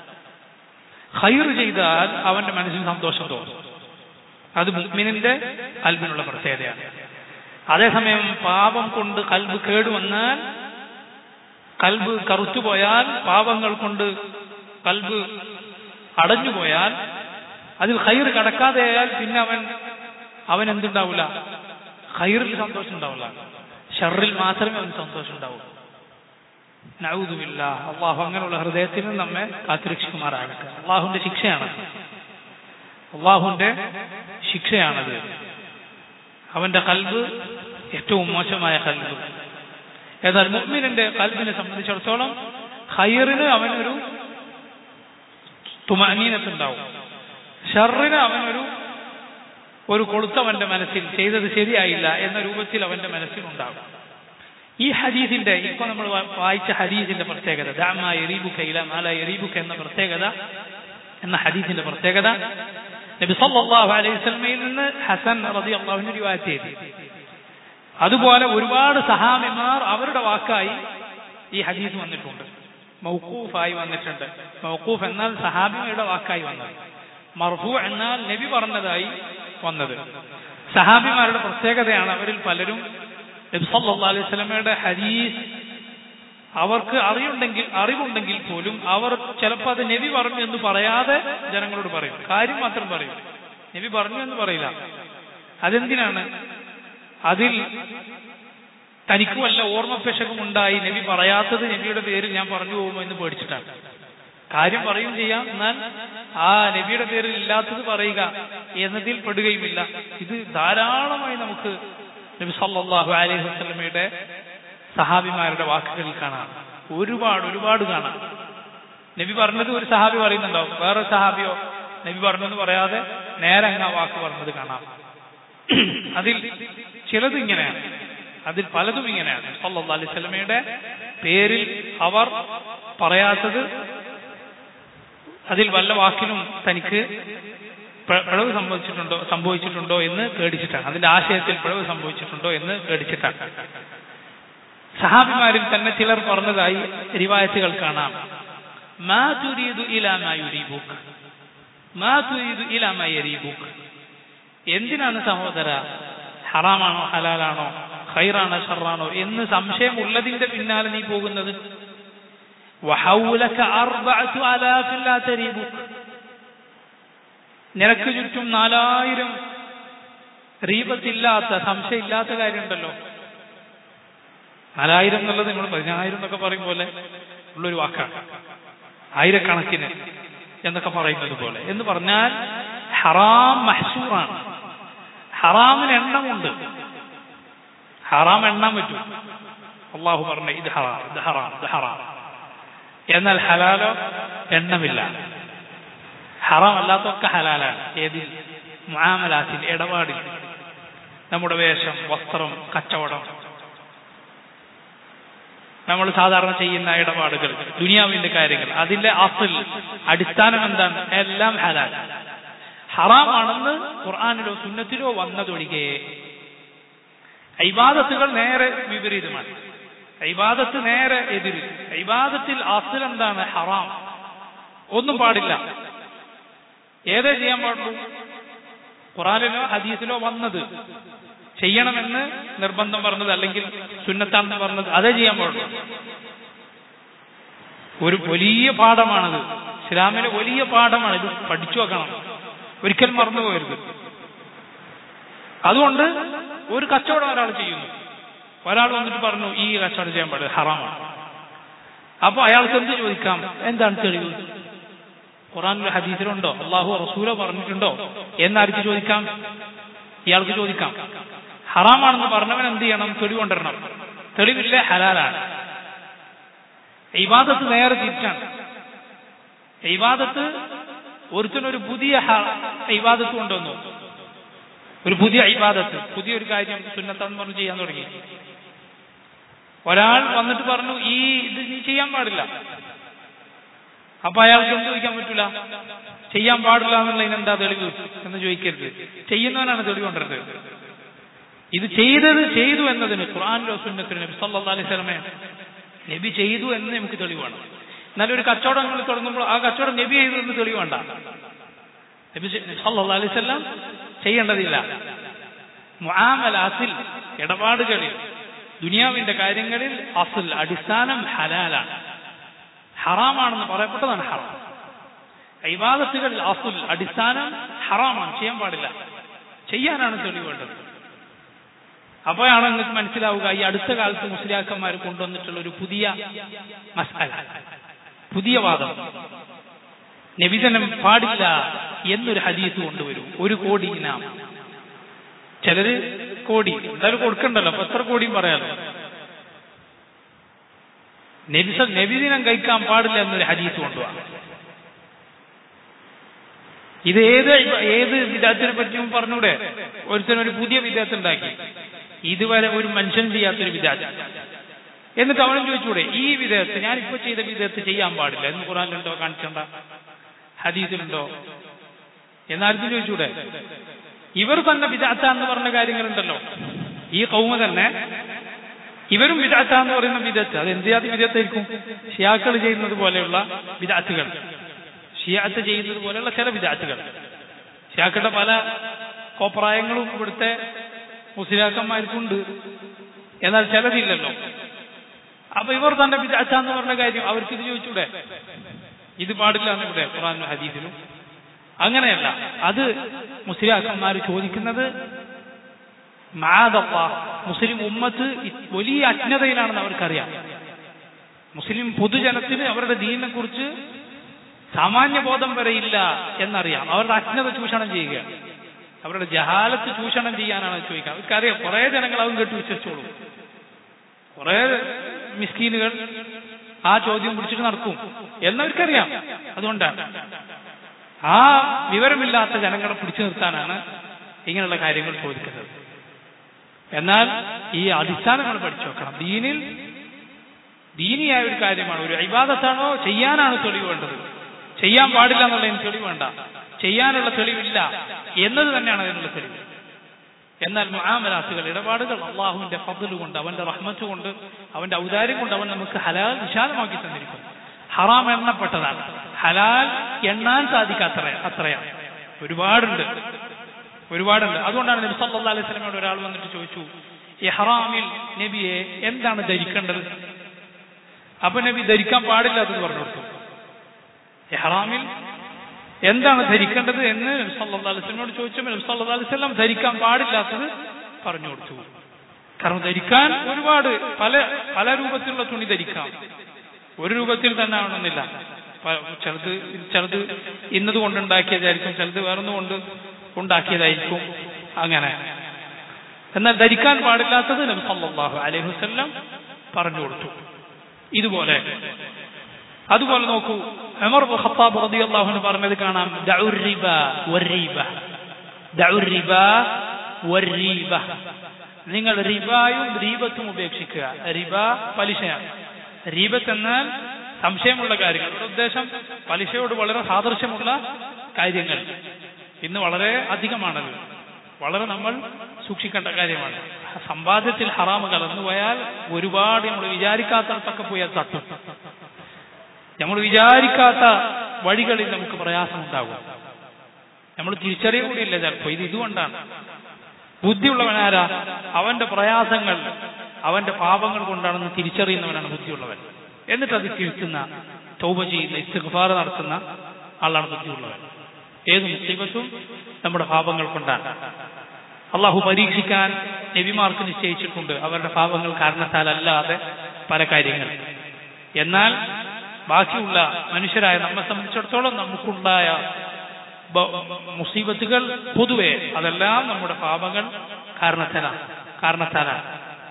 ഖൈർ ചെയ്താൽ അവന്റെ മനസ്സിന് സന്തോഷം തോന്നും അത് മുഅ്മിനിന്റെ കൽബിനുള്ള പ്രത്യേകതയാണ് അതേസമയം പാപം കൊണ്ട് കൽബ് കേടുവന്നാൽ കൽബ് കറുത്തുപോയാൽ പാപങ്ങൾ കൊണ്ട് കൽബ് അടഞ്ഞുപോയാൽ അതിൽ ഖൈർ കടക്കാതെയായാൽ പിന്നെ അവൻ അവൻ എന്തുണ്ടാവില്ല ഖൈറിൽ സന്തോഷം ഉണ്ടാവില്ല ഷറിൽ മാത്രമേ അവന് സന്തോഷം ഉണ്ടാവൂ നൗദുമില്ല അള്ളാഹു അങ്ങനെയുള്ള ഹൃദയത്തിൽ നിന്ന് നമ്മെ കാത്തുരക്ഷിക്കുമാറാകട്ടെ അള്ളാഹുവിന്റെ ശിക്ഷയാണ് അള്ളാഹുവിന്റെ ശിക്ഷയാണത് അവന്റെ കൽബ് ഏറ്റവും മോശമായ കൽബ് എന്നാൽ മുഅ്മിനിന്റെ കൽബിനെ സംബന്ധിച്ചിടത്തോളം ഖൈറിന് അവനൊരു തുമാനീനത്തുണ്ടാവും ഷറിന് അവനൊരു ഒരു കൊളുത്തവന്റെ മനസ്സിൽ ചെയ്തത് ശരിയായില്ല എന്ന രൂപത്തിൽ അവന്റെ മനസ്സിലുണ്ടാകും ഈ ഹദീസിന്റെ ഇപ്പൊ നമ്മൾ വായിച്ച ഹദീസിന്റെ പ്രത്യേകത ദാമ എറീബുക്ക ഇല മാല എറീബുക്ക എന്ന പ്രത്യേകത എന്ന ഹദീസിന്റെ പ്രത്യേകത നബി സല്ലല്ലാഹു അലൈഹി വസല്ലമയിൽ നിന്ന് ഹസൻ റളിയല്ലാഹു റിവായത്ത് ചെയ്തു അതുപോലെ ഒരുപാട് സഹാബിമാർ അവരുടെ വാക്കായി ഈ ഹദീസ് വന്നിട്ടുണ്ട് മൗക്കൂഫായി വന്നിട്ടുണ്ട് മൗക്കൂഫ് എന്നാൽ സഹാബിയുടെ വാക്കായി വന്നത് മർഫു എന്നാൽ നബി പറഞ്ഞതായി വന്നത് സഹാബിമാരുടെ പ്രത്യേകതയാണ് അവരിൽ പലരും നബി സല്ലല്ലാഹു അലൈഹി വസല്ലമയുടെ ഹദീസ് അവർക്ക് അറിയുണ്ടെങ്കിൽ അറിവുണ്ടെങ്കിൽ പോലും അവർ ചിലപ്പോൾ അത് നബി പറഞ്ഞു എന്ന് പറയാതെ ജനങ്ങളോട് പറയും കാര്യം മാത്രം പറയും നബി പറഞ്ഞു എന്ന് പറയില്ല അതെന്തിനാണ് അതിൽ തനിക്ക് വല്ല ഓർമ്മപ്പെശകും ഉണ്ടായി നബി പറയാത്തത് നബിയുടെ പേര് ഞാൻ പറഞ്ഞു പോകുമോ എന്ന് പേടിച്ചിട്ടാണ് കാര്യം പറയും ചെയ്യാം എന്നാൽ ആ നബിയുടെ പേരിൽ ഇല്ലാത്തത് പറയുക എന്നതിൽ പെടുകയുമില്ല ഇത് ധാരാളമായി നമുക്ക് നബി സല്ലല്ലാഹു അലൈഹി വസല്ലമയുടെ സഹാബിമാരുടെ വാക്കുകളിൽ കാണാം ഒരുപാട് ഒരുപാട് കാണാം നബി പറഞ്ഞത് ഒരു സഹാബി പറയുന്നുണ്ടാവും വേറെ സഹാബിയോ നബി പറഞ്ഞെന്ന് പറയാതെ നേരെ അങ്ങ് ആ വാക്ക് പറഞ്ഞത് കാണാം അതിൽ ചിലത് ഇങ്ങനെയാണ് അതിൽ പലതും ഇങ്ങനെയാണ് സല്ലല്ലാഹു അലൈഹി വസല്ലമയുടെ പേരിൽ അവർ പറയാത്തത് അതിൽ വല്ല വാക്കിനും തനിക്ക് പിഴവ് സംഭവിച്ചിട്ടുണ്ടോ സംഭവിച്ചിട്ടുണ്ടോ എന്ന് പേടിച്ചിട്ടാണ് അതിന്റെ ആശയത്തിൽ പിഴവ് സംഭവിച്ചിട്ടുണ്ടോ എന്ന് പേടിച്ചിട്ടാണ് സഹാബിമാരിൽ തന്നെ ചിലർ പറഞ്ഞതായി റിവായത്തുകൾ കാണാം മാ തുരീദു ഇലാ മാ യുരീബുക് മാ തുരീദു ഇലാ മാ യരീബുക് എന്തിനാണ് സഹോദര ഹറാമാണോ ഹലാലാണോ ഖൈറാണോ ഷറാണോ എന്ന് സംശയമുള്ളതിന്റെ പിന്നാലെ നീ പോകുന്നത് വഹൗലക അർബഅതു അലാഫിൻ ലാ തരീബുക് നിനക്ക് ചുറ്റും നാലായിരം റീബത്തില്ലാത്ത സംശയമില്ലാത്ത കാര്യമുണ്ടല്ലോ നാലായിരം എന്നുള്ളത് നിങ്ങൾ പതിനായിരം എന്നൊക്കെ പറയും പോലെ ഉള്ളൊരു വാക്കാണ് ആയിരക്കണക്കിന് എന്നൊക്കെ പറയുന്നത് പോലെ എന്ന് പറഞ്ഞാൽ ഹറാം മഹസൂറാണ് ഹറാമിന് എണ്ണമുണ്ട് ഹറാം എണ്ണാൻ പറ്റും അള്ളാഹു പറഞ്ഞ ഇത് ഹറാം ഇത് ഹറാം ഇത് ഹറാം എന്നാൽ ഹലാലോ എണ്ണമില്ല ഹറാം അല്ലാത്തൊക്കെ ഹലാലാണ് ഏതിൽ മുആമലാത്തിൽ ഇടപാടിൽ നമ്മുടെ വേഷം വസ്ത്രം കച്ചവടം നമ്മൾ സാധാരണ ചെയ്യുന്ന ഇടപാടുകൾ ദുനിയാവിന്റെ കാര്യങ്ങൾ അതിന്റെ അസിൽ അടിസ്ഥാനം എന്താണ് എല്ലാം ഹലാൽ ഹറാമാണെന്ന് ഖുർആാനിലോ സുന്നത്തിലോ വന്നതൊഴികെ ഐബാദത്തുകൾ നേരെ വിപരീതമാണ് ഐബാദത്ത് നേരെ എതിര് ഐബാദത്തിൽ അസിൽ എന്താണ് ഹറാം ഒന്നും പാടില്ല ഏതേ ചെയ്യാൻ പാടുള്ളൂ ഖുറാനിലോ ഹദീസിലോ വന്നത് ചെയ്യണമെന്ന് നിർബന്ധം പറഞ്ഞത് അല്ലെങ്കിൽ സുന്നത്താണെന്ന് പറഞ്ഞത് അതേ ചെയ്യാൻ പാടുള്ളൂ ഒരു വലിയ പാഠമാണത് ഇസ്ലാമിലെ വലിയ പാഠമാണ് ഇത് പഠിച്ചു വെക്കണം ഒരിക്കലും മറന്നു പോകരുത് അതുകൊണ്ട് ഒരു കച്ചവടം ഒരാൾ ചെയ്യുന്നു ഒരാൾ വന്നിട്ട് പറഞ്ഞു ഈ കച്ചവടം ചെയ്യാൻ പാടില്ല ഹറാമാണ് അപ്പൊ അയാൾക്ക് എന്ത് ചോദിക്കാം എന്താണ് തെളിവ് ഖുറാനിലെ ഹദീസിലുണ്ടോ അള്ളാഹു റസൂലോ പറഞ്ഞിട്ടുണ്ടോ എന്നാർക്ക് ചോദിക്കാം ഇയാൾക്ക് ചോദിക്കാം ഹറാമാണെന്ന് പറഞ്ഞവൻ എന്ത് ചെയ്യണം തെളിവ് കൊണ്ടുവരണം തെളിവില്ല ഹലാലാണ് ഇബാദത്ത് നേരെ തിരിച്ചാണ് ഇബാദത്ത് ഒരുത്തിനൊരു പുതിയ ഇബാദത്ത് കൊണ്ടുവന്നു ഒരു പുതിയ ഇബാദത്ത് പുതിയൊരു കാര്യം സുന്നത്താന്ന് പറഞ്ഞ് ചെയ്യാൻ തുടങ്ങി ഒരാൾ വന്നിട്ട് പറഞ്ഞു ഈ ഇത് നീ ചെയ്യാൻ പാടില്ല അപ്പൊ അയാൾക്ക് എന്ത് ചോദിക്കാൻ പറ്റൂല ചെയ്യാൻ പാടില്ല എന്നുള്ളതിന് എന്താ തെളിവ് എന്ന് ചോദിക്കരുത് ചെയ്യുന്നവനാണ് തെളിവ് കൊണ്ടിരുന്നത് ഇത് ചെയ്തത് ചെയ്തു എന്നതിന് ഖുർആാനിലോ സുന്നത്തിന് നബി സല്ലാ അലൈഹി സ്വലമെ നബി ചെയ്തു എന്ന് നമുക്ക് തെളിവാണ് എന്നാലും ഒരു കച്ചവടം നമ്മൾ തുടങ്ങുമ്പോൾ ആ കച്ചവടം നബി ചെയ്തു എന്ന് തെളിവേണ്ട നബി സല്ലാ അലൈഹി സ്വലം ചെയ്യേണ്ടതില്ല മുആമലാത്തിൽ ഇടപാടുകളിൽ ദുനിയാവിന്റെ കാര്യങ്ങളിൽ അസുൽ അടിസ്ഥാനം ഹലാലാണ് ഹറാമാണെന്ന് പറയപ്പെട്ടതാണ് ഹറാം ഇബാദത്തുകളിൽ അസുൽ അടിസ്ഥാനം ഹറാമാണ് ചെയ്യാൻ പാടില്ല ചെയ്യാനാണ് തെളിവേണ്ടത് അപ്പോഴാണ് നിങ്ങൾക്ക് മനസ്സിലാവുക ഈ അടുത്ത കാലത്ത് മുസ്ലിയാക്കന്മാർ കൊണ്ടുവന്നിട്ടുള്ള ഒരു പുതിയ മസാല പുതിയ വാദം നബിതനം പാടില്ല എന്നൊരു ഹദീസ് കൊണ്ടുവരും ഒരു കോടി ഇനാം ചിലര് കോടി എന്തായാലും കൊടുക്കണ്ടല്ലോ അപ്പൊ എത്ര കോടിയും പറയാലോ നബിസ നബിദിനം കഴിക്കാൻ പാടില്ല എന്നൊരു ഹദീസ് കൊണ്ടുപോകാം ഇത് ഏത് ഏത് വിദാത്തിനെ പറ്റിയും പറഞ്ഞൂടെ ഒരുത്തനൊരു പുതിയ വിദാത്ത് ഉണ്ടാക്കി ഇതുവരെ ഒരു മനുഷ്യൻ ചെയ്യാത്തൊരു വിദാത്ത് എന്നിട്ട് അവനും ചോദിച്ചൂടെ ഈ വിധേയത്ത് ഞാനിപ്പോ ചെയ്ത വിധേയത്ത് ചെയ്യാൻ പാടില്ല എന്ന് ഖുറാനിലുണ്ടോ കാണിച്ചണ്ട ഹദീസിലുണ്ടോ എന്നാർക്കും ചോദിച്ചൂടെ ഇവർ തന്നെ വിദാത്ത എന്ന് പറഞ്ഞ കാര്യങ്ങളുണ്ടല്ലോ ഈ കൗമ തന്നെ ഇവരും വിദാത്ത എന്ന് പറയുന്ന വിദത്ത് അത് എന്ത് ജാതി വിദത്തായിരിക്കും ഷിയാക്കൾ ചെയ്യുന്നത് പോലെയുള്ള വിദാത്തുകൾ ഷിയാത്ത് ചെയ്യുന്നത് പോലെയുള്ള ചില വിദാത്തുകൾ ഷിയാക്കളുടെ പല കോപ്രായങ്ങളും ഇവിടുത്തെ മുസ്ലിയാക്കന്മാർക്കുണ്ട് എന്നാൽ ചിലതില്ലല്ലോ അപ്പൊ ഇവർ തന്നെ വിദാത്ത എന്ന് പറഞ്ഞ കാര്യം അവർക്ക് ഇത് ചോദിച്ചൂടെ ഇത് പാടില്ല എന്ന് ഇവിടെ ഖുറാനും ഹദീസിലും അങ്ങനെയല്ല അത് മുസ്ലിയാക്കന്മാർ ചോദിക്കുന്നത് മാതപ്പ മുസ്ലിം ഉമ്മത്ത് വലിയ അജ്ഞതയിലാണെന്ന് അവർക്കറിയാം മുസ്ലിം പൊതുജനത്തിന് അവരുടെ ദീനിനെ കുറിച്ച് സാമാന്യ ബോധം വരെ ഇല്ല എന്നറിയാം അവരുടെ അജ്ഞത ചൂഷണം ചെയ്യുക അവരുടെ ജഹാലത്ത് ചൂഷണം ചെയ്യാനാണ് ചോദിക്കുക അവർക്കറിയാം കുറെ ജനങ്ങൾ അതും കേട്ട് വിശ്വസിച്ചോളൂ കുറെ മിസ്കീനുകൾ ആ ചോദ്യം പിടിച്ചിട്ട് നടക്കും എന്നവർക്കറിയാം അതുകൊണ്ടാണ് ആ വിവരമില്ലാത്ത ജനങ്ങളെ പിടിച്ചു നിർത്താനാണ് ഇങ്ങനെയുള്ള കാര്യങ്ങൾ ചോദിക്കുന്നത് എന്നാൽ ഈ അടിസ്ഥാനങ്ങൾ പഠിച്ചു വെക്കണം ദീനിൽ ദീനിയായ ഒരു കാര്യമാണ് ഒരു അഭിവാദത്താണോ ചെയ്യാനാണ് തെളിവ് വേണ്ടത് ചെയ്യാൻ പാടില്ല എന്നുള്ളതിന് തെളിവ് വേണ്ട ചെയ്യാനുള്ള തെളിവില്ല എന്നത് തന്നെയാണ് അതിനുള്ള തെളിവ് എന്നാൽ മുആമലാത്തുകൾ ഇടപാടുകൾ അള്ളാഹുവിന്റെ ഫضൽ കൊണ്ട് അവന്റെ റഹ്മത്ത് കൊണ്ട് അവന്റെ ഔദാര്യം കൊണ്ട് അവൻ നമുക്ക് ഹലാൽ വിശാലമാക്കി തന്നിരിക്കും ഹറാം എണ്ണപ്പെട്ടതാണ് ഹലാൽ എണ്ണാൻ സാധിക്കാത്ര അത്രയാണ് ഒരുപാടുണ്ട് ഒരുപാടുണ്ട് അതുകൊണ്ടാണ് നബി സല്ലല്ലാഹു അലൈഹി വസല്ലമയോട് ഒരാൾ വന്നിട്ട് ചോദിച്ചു ഈ ഹറാമിൽ നബിയെ എന്താണ് ധരിക്കേണ്ടത് അപ്പൊ നബി ധരിക്കാൻ പാടില്ലാത്തത് പറഞ്ഞു കൊടുത്തു ഇഹ്റാമിൽ എന്താണ് ധരിക്കേണ്ടത് എന്ന് നബി സല്ലല്ലാഹു അലൈഹി വസല്ലമയോട് ചോദിച്ചപ്പോൾ നബി സല്ലല്ലാഹു അലൈഹി വസല്ലം ധരിക്കാൻ പാടില്ലാത്തത് പറഞ്ഞു കൊടുത്തു കാരണം ധരിക്കാൻ ഒരുപാട് പല പല രൂപത്തിലുള്ള തുണി ധരിക്കാം ഒരു രൂപത്തിൽ തന്നെ ആവണമെന്നില്ല പ- ചിലത് ചിലത് ഇന്നത് കൊണ്ടുണ്ടാക്കിയതായിരിക്കും ചിലത് വേറൊന്നും കൊണ്ട് ഉണ്ടാക്കിയതായിരിക്കും അങ്ങനെ എന്നാൽ ധരിക്കാൻ പാടില്ലാത്തത് നബി സല്ലല്ലാഹു അലൈഹി വസല്ലം പറഞ്ഞു കൊടുത്തു ഇതുപോലെ അതുപോലെ നോക്കൂ ഉമർ ഇബ്നു ഖത്താബ് റളിയല്ലാഹു അൻഹു പറഞ്ഞത് കാണാം ദഉർ റിബ വറീബ ദഉർ റിബ വറീബ നിങ്ങൾ റിബായും റീബത്തും ഉപേക്ഷിക്കുക റിബ പലിശയാണ് റീബത്ത് എന്നാൽ സംശയമുള്ള കാര്യങ്ങൾ ഇവിടെ ഉദ്ദേശം പലിശയോട് വളരെ സാദൃശ്യമുള്ള കാര്യങ്ങൾ ഇന്ന് വളരെ അധികമാണല്ലോ വളരെ നമ്മൾ സൂക്ഷിക്കേണ്ട കാര്യമാണ് സമ്പാദ്യത്തിൽ ഹറാമ് കലർന്നു പോയാൽ ഒരുപാട് നമ്മൾ വിചാരിക്കാത്തടത്തൊക്കെ പോയാൽ തട്ടും നമ്മൾ വിചാരിക്കാത്ത വഴികളിൽ നമുക്ക് പ്രയാസമുണ്ടാകും നമ്മൾ തിരിച്ചറിയ കൂടിയില്ല ചിലപ്പോൾ ഇത് ഇതുകൊണ്ടാണ് ബുദ്ധിയുള്ളവനാരാ അവന്റെ പ്രയാസങ്ങൾ അവന്റെ പാപങ്ങൾ കൊണ്ടാണെന്ന് തിരിച്ചറിയുന്നവനാണ് ബുദ്ധിയുള്ളവൻ എന്നിട്ട് അത് തിരുത്തുന്ന തൗബ ചെയ്യുന്ന ഇസ്തിഗ്ഫാർ നടത്തുന്ന ആളാണ് ബുദ്ധിയുള്ളവൻ ഏത് മുസീബത്തും നമ്മുടെ പാപങ്ങൾ കൊണ്ടാണ് അള്ളാഹു പരീക്ഷിക്കാൻ നബിമാർക്ക് നിശ്ചയിച്ചിട്ടുണ്ട് അവരുടെ പാപങ്ങൾ കാരണത്താലല്ലാതെ പല കാര്യങ്ങൾ എന്നാൽ ബാക്കിയുള്ള മനുഷ്യരായ നമ്മെ സംബന്ധിച്ചിടത്തോളം നമുക്കുണ്ടായ ബ- മുസീബത്തുകൾ പൊതുവെ അതെല്ലാം നമ്മുടെ പാപങ്ങൾ കാരണത്താലാണ് കാരണത്താലാണ്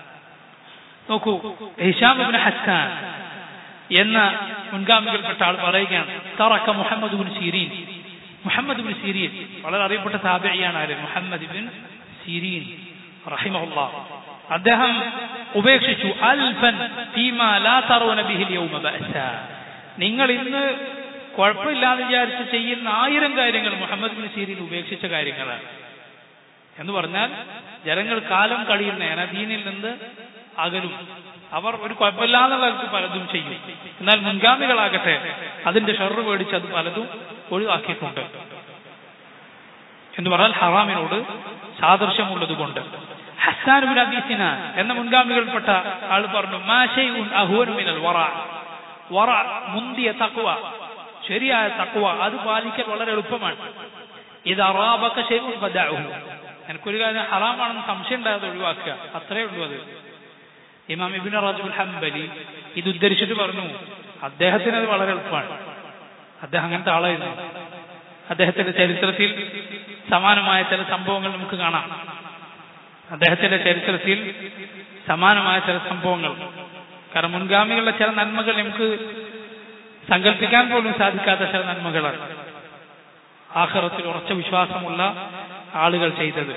നോക്കൂ ഹിഷാമിബിന് ഹസ്സാൻ എന്ന മുൻഗാമികൾപ്പെട്ട ആൾ പറയുകയാണ് തറക്ക Muhammad bin Sirin Muhammad bin Sirin വളരെ അറിയപ്പെട്ട താബിയാണ് ആര് മുഹമ്മദ് ബിൻ സീരീൻ റഹിമഹുല്ലാ അദ്ദേഹം ഉപേക്ഷിച്ചു അൽഫൻ ഫീമാ ലാ തറൂന ബിഹിൽ യൗമ ബഅസ നിങ്ങൾ ഇന്ന് കുഴപ്പമില്ലാന്ന് വിചാരിച്ച് ചെയ്യുന്ന ആയിരം കാര്യങ്ങൾ മുഹമ്മദ് ബിൻ സീരീൻ ഉപേക്ഷിച്ച കാര്യങ്ങളാണ് എന്ന് പറഞ്ഞാൽ ജനങ്ങൾ കാലം കഴിയുന്ന ദീനിൽ നിന്ന് അകലും അവർ ഒരു കുഴപ്പമില്ലാന്നുള്ളവർക്ക് പലതും ചെയ്യും എന്നാൽ മുൻഗാമികളാകട്ടെ അതിന്റെ ഷെറ് പേടിച്ച് അത് പലതും ഒഴിവാക്കിയിട്ടുണ്ട് എന്ന് പറഞ്ഞാൽ ഹറാമിനോട് സാദൃശ്യമുള്ളത് കൊണ്ട് ഹസാൻ ബിൻ അബീസിന എന്ന മുൻഗാമികൾപ്പെട്ട ആൾ പറഞ്ഞു മാഷൈഉൻ അഹ്വനു മിനൽ വറ വറ മുന്തിയ തഖ്വ ശരിയായ തഖ്വ അത് പാലിക്കൽ വളരെ എളുപ്പമാണ് ഇത് അറാബക്ക ഷൈഉൻ ഫദഅഹു എനിക്കൊരു കാര്യം ഹറാമാണെന്ന് സംശയം ഉണ്ടായത് ഒഴിവാക്കുക അത്രേ ഉള്ളൂ അത് ഇമാം ഇബിൻ റജുൽ ഹംബലി ഇത് ഉദ്ധരിച്ചിട്ട് പറഞ്ഞു അദ്ദേഹത്തിന് അത് വളരെ എളുപ്പമാണ് അദ്ദേഹം അങ്ങനത്തെ ആളായിരുന്നു അദ്ദേഹത്തിന്റെ ചരിത്രത്തിൽ സമാനമായ ചില സംഭവങ്ങൾ നമുക്ക് കാണാം അദ്ദേഹത്തിന്റെ ചരിത്രത്തിൽ സമാനമായ ചില സംഭവങ്ങൾ കാരണം മുൻഗാമികളുടെ ചില നന്മകൾ നമുക്ക് സങ്കല്പിക്കാൻ പോലും സാധിക്കാത്ത ചില നന്മകളാണ് ആഖിറത്തിൽ ഉറച്ച വിശ്വാസമുള്ള ആളുകൾ ചെയ്തത്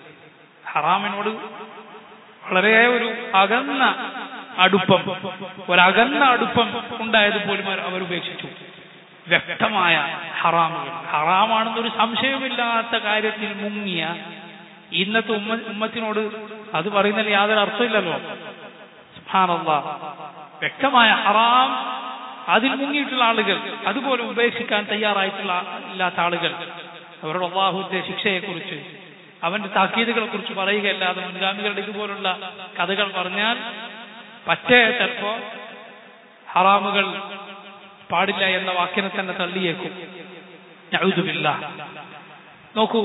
ഹറാമിനോട് വളരെ ഒരു അകന്ന അടുപ്പം ഒരകന്ന അടുപ്പം ഉണ്ടായത് പോലും അവർ- അവർ ഉപേക്ഷിച്ചു വ്യക്തമായ ഹറാമുകൾ ഹറാമാണെന്നൊരു സംശയമില്ലാത്ത കാര്യത്തിൽ മുങ്ങിയ ഇന്നത്തെ ഉമ്മ ഉമ്മത്തിനോട് അത് പറയുന്നതിൽ യാതൊരു അർത്ഥമില്ലല്ലോ സുബ്ഹാനല്ലാ വ്യക്തമായ ഹറാം അതിൽ മുങ്ങിയിട്ടുള്ള ആളുകൾ അതുപോലെ ഉപേക്ഷിക്കാൻ തയ്യാറായിട്ടുള്ള ഇല്ലാത്ത ആളുകൾ അവരുടെ അള്ളാഹുവിന്റെ ശിക്ഷയെക്കുറിച്ച് അവന്റെ താക്കീതുകളെ കുറിച്ച് പറയുകയല്ലാതെ മുൻഗാമികളുടെ ഇതുപോലുള്ള കഥകൾ പറഞ്ഞാൽ പറ്റേ ചിലപ്പോ ഹറാമുകൾ പാടില്ല എന്ന വാക്കിനെ തന്നെ തള്ളിയേക്കും നഅൂദുബില്ല നോക്കൂ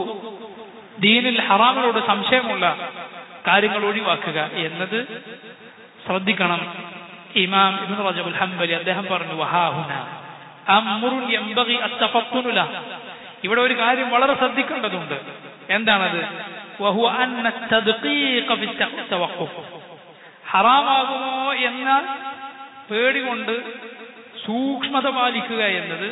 ദീനിൽ ഹറാമിനോട് സംശയമുള്ള കാര്യങ്ങൾ ഒഴിവാക്കുക എന്നത് ശ്രദ്ധിക്കണം ഇമാം ഇബ്നു റജബുൽ ഹംബലി അദ്ദേഹം പറഞ്ഞു വഹാഹുന അംറുൻ യംബഗി അത്തഫത്തുനു ലഹ് ഇവിടെ ഒരു കാര്യം വളരെ ശ്രദ്ധിക്കേണ്ടതുണ്ട് എന്താണത് വഹുവ അന്ന തദ്ഖീഖ ഫി തവഖുഫ് ഹറാമാകുമോ എന്ന പേടി കൊണ്ട് സൂക്ഷ്മത പാലിക്കുക എന്നത്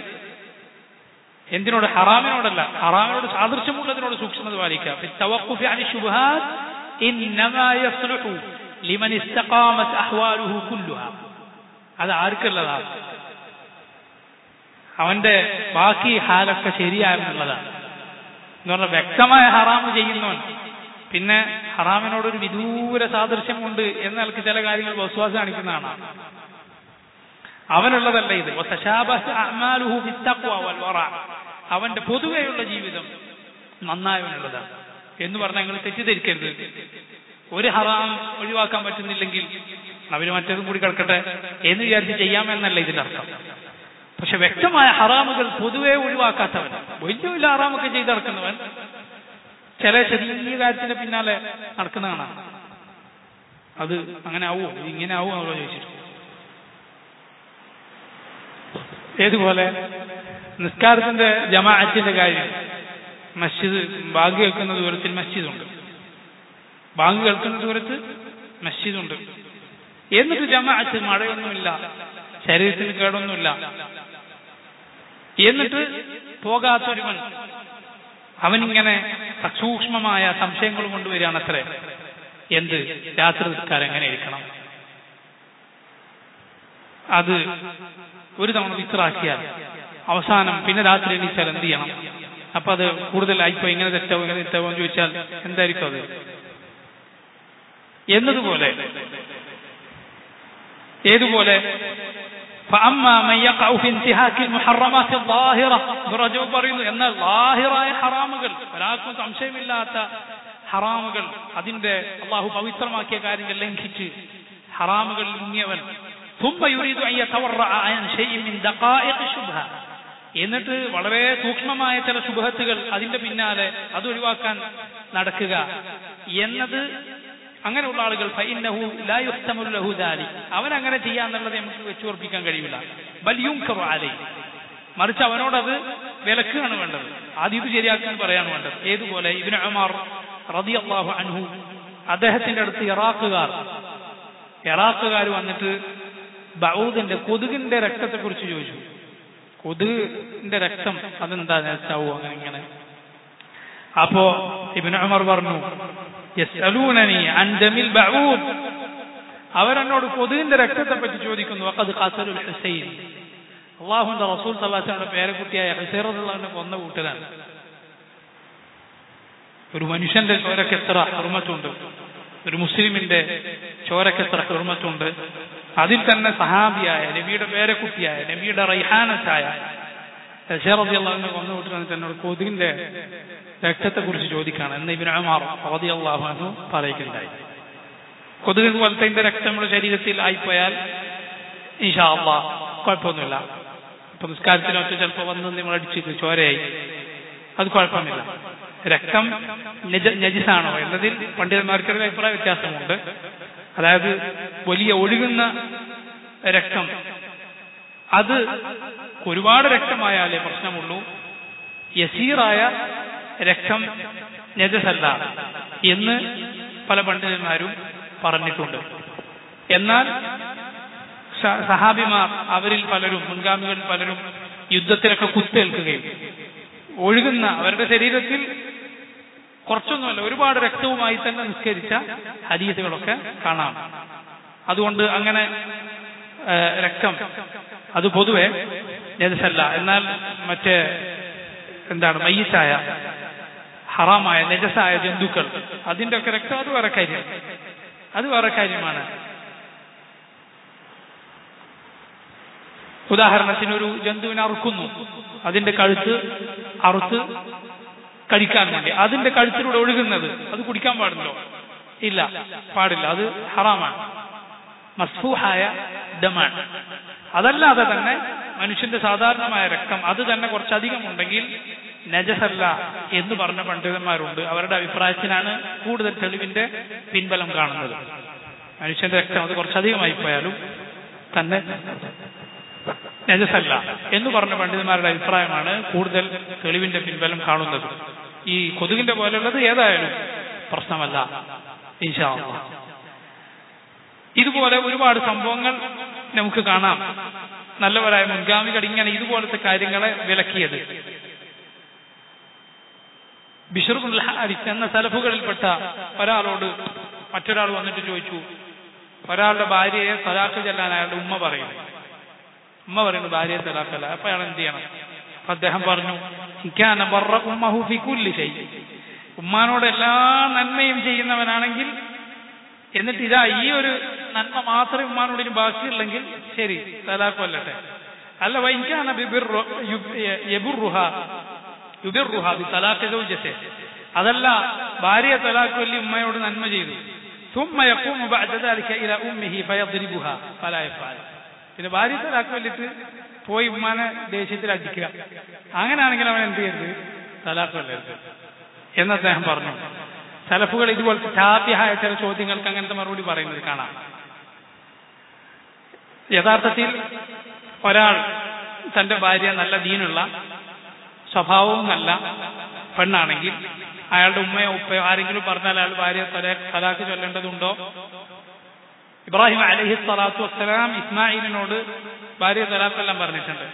എന്തിനോട് ഹറാമിനോടല്ല ഹറാമിനോട് സാദൃശ്യമുള്ളതിനോട് സൂക്ഷ്മത പാലിക്കുക ഫി തവഖുഫി അനി ശുബ്ഹാത്ത് ഇന്നമാ യസ്ലുഹു ലിമൻ ഇസ്തഖാമത് അഹ്വാലുഹു കുല്ലുഹാ അത് ആർക്കുള്ളതാണ് അവന്റെ ബാക്കി ഹാലൊക്കെ ശരിയായെന്നുള്ളതാണ് എന്ന് പറഞ്ഞാൽ വ്യക്തമായ ഹറാമ് ചെയ്യുന്നവൻ പിന്നെ ഹറാമിനോടൊരു വിദൂര സാദൃശ്യമുണ്ട് എന്നൽക്ക് ചില കാര്യങ്ങൾ വസ്വാസ് കാണിക്കുന്നതാണ് അവനുള്ളതല്ല ഇത് വതശാബഹ അഅ്മാലുഹു ബിത്തഖ്വ വൽ വറ. അവന്റെ പൊതുവെയുള്ള ജീവിതം നന്നായവനുള്ളതാണ് എന്ന് പറഞ്ഞാൽ നിങ്ങൾ തെറ്റിദ്ധരിക്കരുത് ഒരു ഹറാം ഒഴിവാക്കാൻ പറ്റുന്നില്ലെങ്കിൽ അവര് മറ്റേതും കൂടി കിടക്കട്ടെ എന്ന് വിചാരിച്ച് ചെയ്യാമെന്നല്ല ഇതിന്റെ അർത്ഥം പക്ഷെ വ്യക്തമായ ഹറാമുകൾ പൊതുവെ ഒഴിവാക്കാത്തവൻ വലിയ വലിയ ഹറാമൊക്കെ ചെയ്ത് നടക്കുന്നവൻ ചില ചെറിയ കാര്യത്തിന്റെ പിന്നാലെ നടക്കുന്ന കാണാം അത് അങ്ങനെ ആവുമോ ഇത് ഇങ്ങനെ ആവുമോ അവരോ ചോദിച്ചിട്ട് ഏതുപോലെ നിസ്കാരത്തിന്റെ ജമാഅത്തിന്റെ കാര്യം മസ്ജിദ് ബാങ്ക് കേൾക്കുന്ന ദൂരത്തിൽ മസ്ജിദുണ്ട് ബാങ്ക് കേൾക്കുന്ന ദൂരത്ത് മസ്ജിദുണ്ട് എന്നിട്ട് ജമാഅത്ത് മഴയൊന്നുമില്ല ശരീരത്തിന് കേടൊന്നുമില്ല എന്നിട്ട് പോകാത്തൊരുവൻ അവനിങ്ങനെ സൂക്ഷ്മമായ സംശയങ്ങൾ കൊണ്ടുവരികയാണ് അത്രേ എന്ത് രാത്രി നിസ്കാരം എങ്ങനെ ഇരിക്കണം അത് ഒരു തവണ വിത്രാക്കിയാൽ അവസാനം പിന്നെ രാത്രി എണീച്ചാൽ എന്ത് ചെയ്യണം അപ്പൊ അത് കൂടുതലായിപ്പോ ഇങ്ങനെ തെറ്റാവും ഇങ്ങനെ തെറ്റാവും എന്ന് ചോദിച്ചാൽ എന്തായിരിക്കും അത് എന്നതുപോലെ ഏതുപോലെ فأما من يقع في انتهاك المحرمات الظاهرة റജബ് പറയുന്നു എന്നാൽ ലാഹിറായ ഹറാമുകൾ ഒരാൾക്കും സംശയമില്ലാത്ത ഹറാമുകൾ അതിന്റെ അള്ളാഹു പവിത്രമാക്കിയ കാര്യങ്ങൾ ലംഘിച്ച് ഹറാമുകളിൽ മുങ്ങിയവൻ ثم يريد أن يتورع عن شيء من دقائق الشبهة എന്നിട്ട് വളരെ സൂക്ഷ്മമായ ചില ശുഭത്തുകൾ അതിന്റെ പിന്നാലെ അത് ഒഴിവാക്കാൻ നടക്കുക എന്നത് അങ്ങനെയുള്ള ആളുകൾ ഫഇന്നഹു ലാ യുഹ്തമു ലഹു ദാലി അവൻ അങ്ങനെ ചെയ്യാന്നുള്ളത് നമുക്ക് വെച്ച് ഉറപ്പിക്കാൻ കഴിയില്ല ബൽ യുൻകറു അലൈഹി മറിച്ച് അവനോട് അത് വിലക്കുകയാണ് വേണ്ടത് ആദ്യം ഇത് ശരിയാക്കാൻ പറയാണ് വേണ്ടത് ഏതുപോലെ ഇബിന് ഉമർ റളിയല്ലാഹു അൻഹു അദ്ദേഹത്തിന്റെ അടുത്ത് ഇറാഖുകാർ ഇറാഖുകാർ വന്നിട്ട് ബൗദിന്റെ കൊതുകിന്റെ രക്തത്തെ കുറിച്ച് ചോദിച്ചു കൊതുകിന്റെ രക്തം അതെന്താ ചാവോ അങ്ങനെ ഇങ്ങനെ അപ്പോ ഇബിന് ഉമർ പറഞ്ഞു യസ്അലൂനനി അൻ ദമിൽ ബഊദ് അവരെന്നോട് കൊതുകിന്റെ രക്തത്തെ പറ്റി ചോദിക്കുന്നു വഖദ് ഖസലുൽ ഹുസൈൻ അള്ളാഹുന്റെ റസൂൽ സല്ലാസിന്റെ പേരക്കുട്ടിയായ ഹുസൈർ റളിയല്ലാഹുവിനെ കൊന്ന കൂട്ടരാണ് ഒരു മനുഷ്യന്റെ ചോരക്ക് എത്ര ഹർമത്തുണ്ട് ഒരു മുസ്ലിമിന്റെ ചോരക്ക് എത്ര ഹർമത്തുണ്ട് അതിൽ തന്നെ സഹാബിയായ നബിയുടെ പേരക്കുട്ടിയായ നബിയുടെ റൈഹാനത്തായ ഹുസൈർ റളിയല്ലാഹുവിനെ കൊന്ന കൂട്ടരാണ് തന്നോട് കൊതുകിന്റെ രക്തത്തെ കുറിച്ച് ചോദിക്കാണ് എന്ന് ഇബിൻ ഉമർ റളിയല്ലാഹു അൻഹു പറയുകയുണ്ടായി കൊതുക് പോലത്തെ രക്തം നമ്മുടെ ശരീരത്തിൽ ആയിപ്പോയാൽ ഇൻഷാ അള്ളാ കുഴപ്പമൊന്നുമില്ല ഇപ്പൊ നിസ്കാരത്തിനൊക്കെ ചിലപ്പോൾ വന്ന് നിങ്ങൾ അടിച്ചിട്ട് ചോരയായി അത് കുഴപ്പമില്ല രക്തം നജിസാണോ എന്നതിൽ പണ്ഡിതന്മാർക്കൊരു അഭിപ്രായ വ്യത്യാസമുണ്ട് അതായത് വലിയ ഒഴുകുന്ന രക്തം അത് ഒരുപാട് രക്തമായാലേ പ്രശ്നമുള്ളൂ യസീറായ രക്തം നജസല്ല എന്ന് പല പണ്ഡിതന്മാരും പറഞ്ഞിട്ടുണ്ട് എന്നാൽ സഹാബിമാർ അവരിൽ പലരും മുൻഗാമികളിൽ പലരും യുദ്ധത്തിലൊക്കെ കുത്തേൽക്കുകയും ഒഴുകുന്ന അവരുടെ ശരീരത്തിൽ കുറച്ചൊന്നുമല്ല ഒരുപാട് രക്തവുമായി തന്നെ നിസ്കരിച്ച ഹദീസുകളൊക്കെ കാണാം അതുകൊണ്ട് അങ്ങനെ രക്തം അത് പൊതുവെ നജസല്ല എന്നാൽ മറ്റേ എന്താണ് മയ്യത്തായ ഹറാമായ നജസായ ജന്തുക്കൾ അതിന്റെ ഒക്കെ രക്തം അത് വേറെ കാര്യം അത് വേറെ കാര്യമാണ് ഉദാഹരണത്തിന് ഒരു ജന്തുവിനെ അറുക്കുന്നു അതിന്റെ കഴുത്ത് അറുത്ത് കഴിക്കാൻ വേണ്ടി അതിന്റെ കഴുത്തിലൂടെ ഒഴുകുന്നത് അത് കുടിക്കാൻ പാടുണ്ടോ ഇല്ല പാടില്ല അത് ഹറാമാണ് മസ്ഫൂഹായ ദമാണ് അതല്ലാതെ തന്നെ മനുഷ്യന്റെ സാധാരണമായ രക്തം അത് തന്നെ കുറച്ചധികം ഉണ്ടെങ്കിൽ നജസല്ല എന്ന് പറഞ്ഞ പണ്ഡിതന്മാരുണ്ട് അവരുടെ അഭിപ്രായത്തിനാണ് കൂടുതൽ തെളിവിന്റെ പിൻബലം കാണുന്നത് മനുഷ്യന്റെ രക്തം അത് കുറച്ചധികമായി പോയാലും തന്നെ നജസല്ല എന്ന് പറഞ്ഞ പണ്ഡിതന്മാരുടെ അഭിപ്രായമാണ് കൂടുതൽ തെളിവിന്റെ പിൻബലം കാണുന്നത് ഈ കൊതുകിന്റെ പോലെയുള്ളത് ഏതായാലും പ്രശ്നമല്ല ഇൻഷാ ഇതുപോലെ ഒരുപാട് സംഭവങ്ങൾ നമുക്ക് കാണാം നല്ലവരായ മുൻഗാമികൾ ഇങ്ങനെ ഇതുപോലത്തെ കാര്യങ്ങളെ വിലക്കിയത് ബിഷറുൽ ഹാരിസ് എന്ന സലഫുകളിൽപ്പെട്ട ഒരാളോട് മറ്റൊരാൾ വന്നിട്ട് ചോദിച്ചു ഒരാളുടെ ഭാര്യയെ തലാക്ക് ചെല്ലാൻ അയാളുടെ ഉമ്മ പറയുന്നു ഉമ്മ പറയുന്നു ഭാര്യയെ തലാക്കല്ല അപ്പൊ അയാൾ എന്ത് ചെയ്യണം അപ്പൊ അദ്ദേഹം പറഞ്ഞു ഇക്കാന ബറ ഉമ്മഹു ഫി കുല്ലി ഷൈ ഉമ്മാനോട് എല്ലാ നന്മയും ചെയ്യുന്നവനാണെങ്കിൽ എന്നിട്ട് ഇതാ ഈ ഒരു നന്മ മാത്രമേ ഉമ്മാനോട് ഇനി ബാക്കിയുള്ളെങ്കിൽ ശരി തലാക്ക് കൊല്ലട്ടെ അല്ല വൈകാന യബുറുഹ യുബിറുഹ ബി തലാഖ് സൗജത്തെ അതല്ല ഭാര്യ തലാഖ് കൊല്ലി ഉമ്മയോട് നന്മ ചെയ്തു ثم يقوم بعد ذلك الى امه فيضربها فلا يفعل പിന്നെ ഭാര്യ തലാഖ് കൊല്ലിട്ട് പോയി ഉമ്മാനെ ദേഷ്യത്തിൽ അടിക്കുക അങ്ങനെയാണെങ്കിൽ അവൻ എന്ത് ചെയ്യരുത് തലാഖ് കൊല്ലരുത് എന്ന് അദ്ദേഹം പറഞ്ഞു സലഫുകൾ ഇതുപോലത്തെ ചാപ്യഹായ ചില ചോദ്യങ്ങൾക്ക് അങ്ങനത്തെ മറുപടി പറയുന്നത് കാണാം യഥാർത്ഥത്തിൽ ഒരാൾ തന്റെ ഭാര്യ നല്ല ദീനുള്ള സ്വഭാവവും നല്ല പെണ്ണാണെങ്കിൽ അയാളുടെ ഉമ്മയോ ഉപ്പയോ ആരെങ്കിലും പറഞ്ഞാൽ അയാൾ ഭാര്യ തലാക്ക് ചൊല്ലേണ്ടതുണ്ടോ ഇബ്രാഹിം അലഹി സ്വലാത്തു വസ്സലാം ഇസ്മായിലിനോട് ഭാര്യ തലാക്കെല്ലാം പറഞ്ഞിട്ടുണ്ട്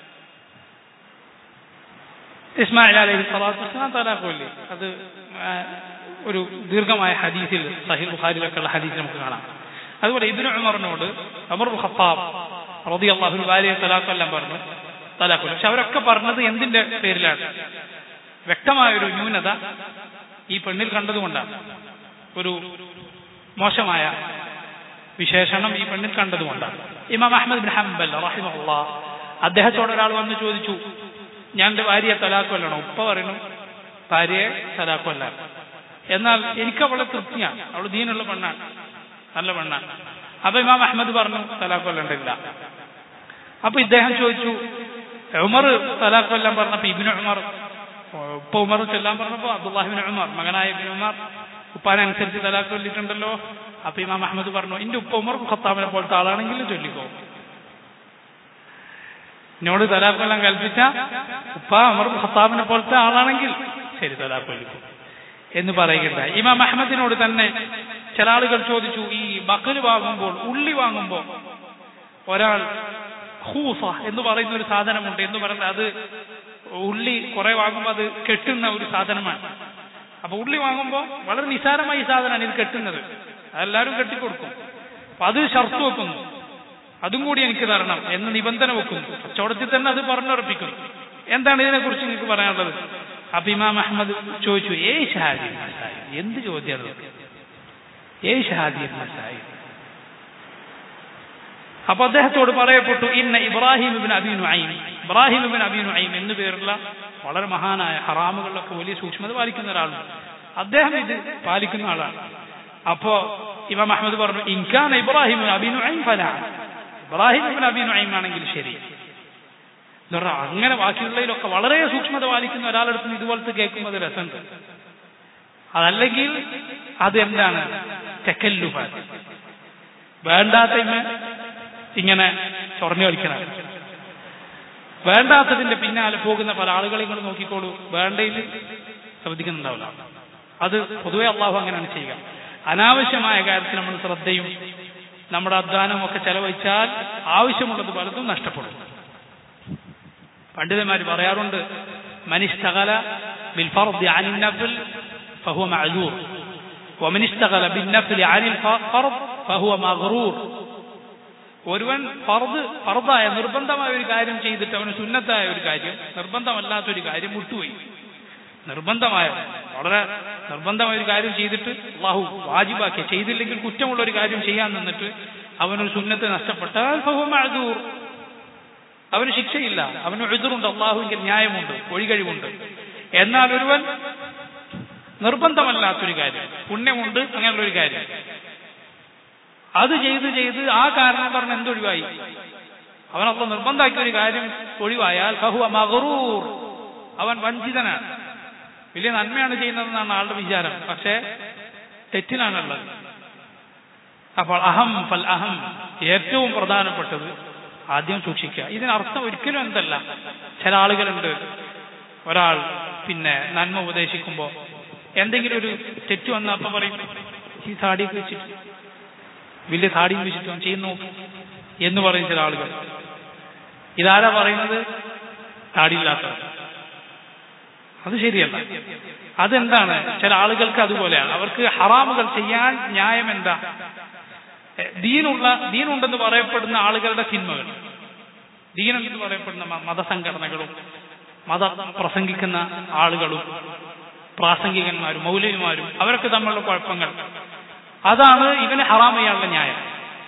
ഇസ്മായിൽ അലഹി സ്വലാത്തു വസ്സലാം തലാക്കില്ലേ അത് ഒരു ദീർഘമായ ഹദീസിൽ സഹിൽ ബുഖാരിലൊക്കെ ഉള്ള ഹദീസ് നമുക്ക് കാണാം അതുപോലെ ഇബിന് ഉമറിനോട് അമർ ഖത്താബ് റതി അള്ളാഹു ഭാര്യ തലാക്കെല്ലാം പറഞ്ഞു തലാഖുൽ പക്ഷെ അവരൊക്കെ പറഞ്ഞത് എന്തിന്റെ പേരിലാണ് വ്യക്തമായൊരു ന്യൂനത ഈ പെണ്ണിൽ കണ്ടതുകൊണ്ടാണ് ഒരു മോശമായ വിശേഷണം ഈ പെണ്ണിൽ കണ്ടതുകൊണ്ടാണ് ഇമാം അഹമ്മദ് ബിൻ ഹംബൽ റഹിമഹുള്ള അദ്ദേഹത്തോട് ഒരാൾ വന്ന് ചോദിച്ചു ഞാൻ എൻ്റെ ഭാര്യയെ തലാക്കൊല്ലണോ ഉപ്പ പറയുന്നു ഭാര്യയെ തലാക്കൊല്ല എന്നാൽ എനിക്ക് അവളെ തൃപ്തിയാണ് അവൾ ദീനുള്ള പെണ്ണാണ് നല്ല പെണ്ണാണ് അപ്പൊ ഇമാം അഹമ്മദ് പറഞ്ഞു തലാക്കൊല്ലണ്ടില്ല അപ്പൊ ഇദ്ദേഹം ചോദിച്ചു ഉമർ തലാഖ് എല്ലാം പറഞ്ഞപ്പോ ഇബിന് ഉമർ ഉപ്പ ഉമർ ചെല്ലാൻ പറഞ്ഞപ്പോ അബ്ദുല്ലാഹിബിൻ ഉമർ മകനായ ഇബിൻ ഉമർ ഉപ്പാനെ അനുസരിച്ച് തലാഖ് ചൊല്ലിയിട്ടുണ്ടല്ലോ അപ്പൊ ഇമാം അഹമ്മദ് പറഞ്ഞു എന്റെ ഉപ്പ ഉമർ ഖത്താബിനെ പോലത്തെ ആളാണെങ്കിൽ ചൊല്ലിക്കോ എന്നോട് തലാഖ് എല്ലാം കൽപ്പിച്ച ഉപ്പ ഉമർ ഖത്താബിനെ പോലത്തെ ആളാണെങ്കിൽ ശരി തലാഖ് ചൊല്ലിക്കോ എന്ന് പറയുകയുണ്ടായി ഇമാം അഹമ്മദിനോട് തന്നെ ചില ആളുകൾ ചോദിച്ചു ഈ ബക്കല് വാങ്ങുമ്പോൾ ഉള്ളി വാങ്ങുമ്പോൾ ഒരാൾ ഹൂസ എന്ന് പറയുന്ന ഒരു സാധനമുണ്ട് എന്ന് പറഞ്ഞാൽ അത് ഉള്ളി കുറെ വാങ്ങുമ്പോൾ അത് കെട്ടുന്ന ഒരു സാധനമാണ് അപ്പൊ ഉള്ളി വാങ്ങുമ്പോൾ വളരെ നിസാരമായ ഈ സാധനമാണ് ഇത് കെട്ടുന്നത് അതെല്ലാവരും കെട്ടിക്കൊടുക്കും അപ്പൊ അത് ഷർത്ത് വെക്കുന്നു അതും കൂടി എനിക്ക് തരണം എന്ന് നിബന്ധന വെക്കുന്നു കച്ചവടത്തിൽ തന്നെ അത് പറഞ്ഞുറപ്പിക്കുന്നു എന്താണ് ഇതിനെക്കുറിച്ച് നിങ്ങൾക്ക് പറയാനുള്ളത് അപ്പൊ ഇമാം അഹമ്മദ് ചോദിച്ചു ഏ ഷഹാദി എന്ത് ചോദ്യമാണ് ഏ ഷഹാദി മസായി അപ്പൊ അദ്ദേഹത്തോട് പറയപ്പെട്ടു ഇന്ന ഇബ്രാഹിം ഇബിൻ അബി നുഐം ഇബ്രാഹിം ഇബിൻ അബി നുഐം എന്നു പേരുള്ള വളരെ മഹാനായ ഹറാമുകളിലൊക്കെ വലിയ സൂക്ഷ്മത പാലിക്കുന്ന ഒരാളാണ് അദ്ദേഹം ഇത് പാലിക്കുന്ന ആളാണ് അപ്പോ ഇമാം അഹമ്മദ് പറഞ്ഞു ഇൻകാൻ ഇബ്രാഹിം അബി നുഐം ഫല ഇബ്രാഹിം ഇബിൻ അബി നുഐം ആണെങ്കിൽ ശരി എന്ന് പറഞ്ഞാൽ അങ്ങനെ ബാക്കിയുള്ളതിലൊക്കെ വളരെ സൂക്ഷ്മത പാലിക്കുന്ന ഒരാളെടുത്ത് ഇതുപോലത്തെ കേൾക്കുമ്പോൾ രസമുണ്ട് അതല്ലെങ്കിൽ അതെന്താണ് തെക്കല്ലുഫ വേണ്ടാത്ത ഇങ്ങനെ ചൊറഞ്ഞു കളിക്കണം വേണ്ടാത്തതിന്റെ പിന്നാലെ പോകുന്ന പല ആളുകളെയും കൂടെ നോക്കിക്കോളൂ വേണ്ടയിൽ ശ്രദ്ധിക്കുന്നുണ്ടാവില്ല അത് പൊതുവെ അള്ളാഹു അങ്ങനെയാണ് ചെയ്യുക അനാവശ്യമായ കാര്യത്തിൽ നമ്മൾ ശ്രദ്ധയും നമ്മുടെ അധ്വാനവും ഒക്കെ ചെലവഴിച്ചാൽ ആവശ്യമുള്ളത് പലതും നഷ്ടപ്പെടും പണ്ഡിതന്മാർ പറയാറുണ്ട് മനിഷ്ഠകല بالفرض عن النفل فهو معذور ومن اشتغل بالنفل عن الفرض فهو مغرور ഒരുവൻ ഫർദ് ഫർദായ നിർബന്ധമായ ഒരു കാര്യം ചെയ്തിട്ട് അവന് സുന്നത്തായ ഒരു കാര്യം നിർബന്ധമല്ലാത്ത ഒരു കാര്യം വിട്ടുപോയി നിർബന്ധമായ വളരെ നിർബന്ധമായ ഒരു കാര്യം ചെയ്തിട്ട് അള്ളാഹു വാജിബാക്കി ചെയ്തില്ലെങ്കിൽ കുറ്റമുള്ള ഒരു കാര്യം ചെയ്യാൻ നിന്നിട്ട് അവനൊരു സുന്നത്ത് നഷ്ടപ്പെട്ടാൽ ഫഹുമൂർ അവന് ശിക്ഷയില്ല അവന് എഴുതുറുണ്ട് അള്ളാഹുവിന്റെ ന്യായമുണ്ട് ഒഴികഴിവുണ്ട് എന്നാൽ ഒരുവൻ നിർബന്ധമല്ലാത്തൊരു കാര്യം പുണ്യമുണ്ട് അങ്ങനെയുള്ള ഒരു കാര്യം അത് ചെയ്ത് ചെയ്ത് ആ കാരണം പറഞ്ഞ് എന്തൊഴിവായി അവനപ്പോൾ നിർബന്ധമാക്കിയ ഒരു കാര്യം ഒഴിവായാൽ ഫഹുവ മഹറൂർ അവൻ വഞ്ചിതനാണ് വലിയ നന്മയാണ് ചെയ്യുന്നതെന്നാണ് ആളുടെ വിചാരം പക്ഷേ തെറ്റിലാണുള്ളത് അപ്പോൾ അഹം ഫൽ അഹം ഏറ്റവും പ്രധാനപ്പെട്ടത് ആദ്യം സൂക്ഷിക്കുക ഇതിനർത്ഥം ഒരിക്കലും എന്തല്ല ചില ആളുകളുണ്ട് ഒരാൾ പിന്നെ നന്മ ഉപദേശിക്കുമ്പോൾ എന്തെങ്കിലും ഒരു തെറ്റ് വന്നാൽ അപ്പം പറയും ഈ താടിയൊക്കെ വെച്ചിട്ട് വലിയ താടിയും വെച്ചിട്ട് അവൻ ചെയ്യുന്നു എന്ന് പറയും ചില ആളുകൾ ഇതാരാ പറയുന്നത് താടിയില്ലാത്തവർ അത് ശരിയല്ല അതെന്താണ് ചില ആളുകൾക്ക് അതുപോലെയാണ് അവർക്ക് ഹറാമുകൾ ചെയ്യാൻ ന്യായം എന്താ ദീനുള്ള ദീനുണ്ടെന്ന് പറയപ്പെടുന്ന ആളുകളുടെ സിനിമകൾ ദീനെന്ന് പറയപ്പെടുന്ന മതസംഘടനകളും മത പ്രസംഗിക്കുന്ന ആളുകളും പ്രാസംഗികന്മാരും മൗലവിമാരും അവരൊക്കെ തമ്മിലുള്ള കുഴപ്പങ്ങൾ അതാണ് ഇവന് ഹറാം ചെയ്യാനുള്ള ന്യായം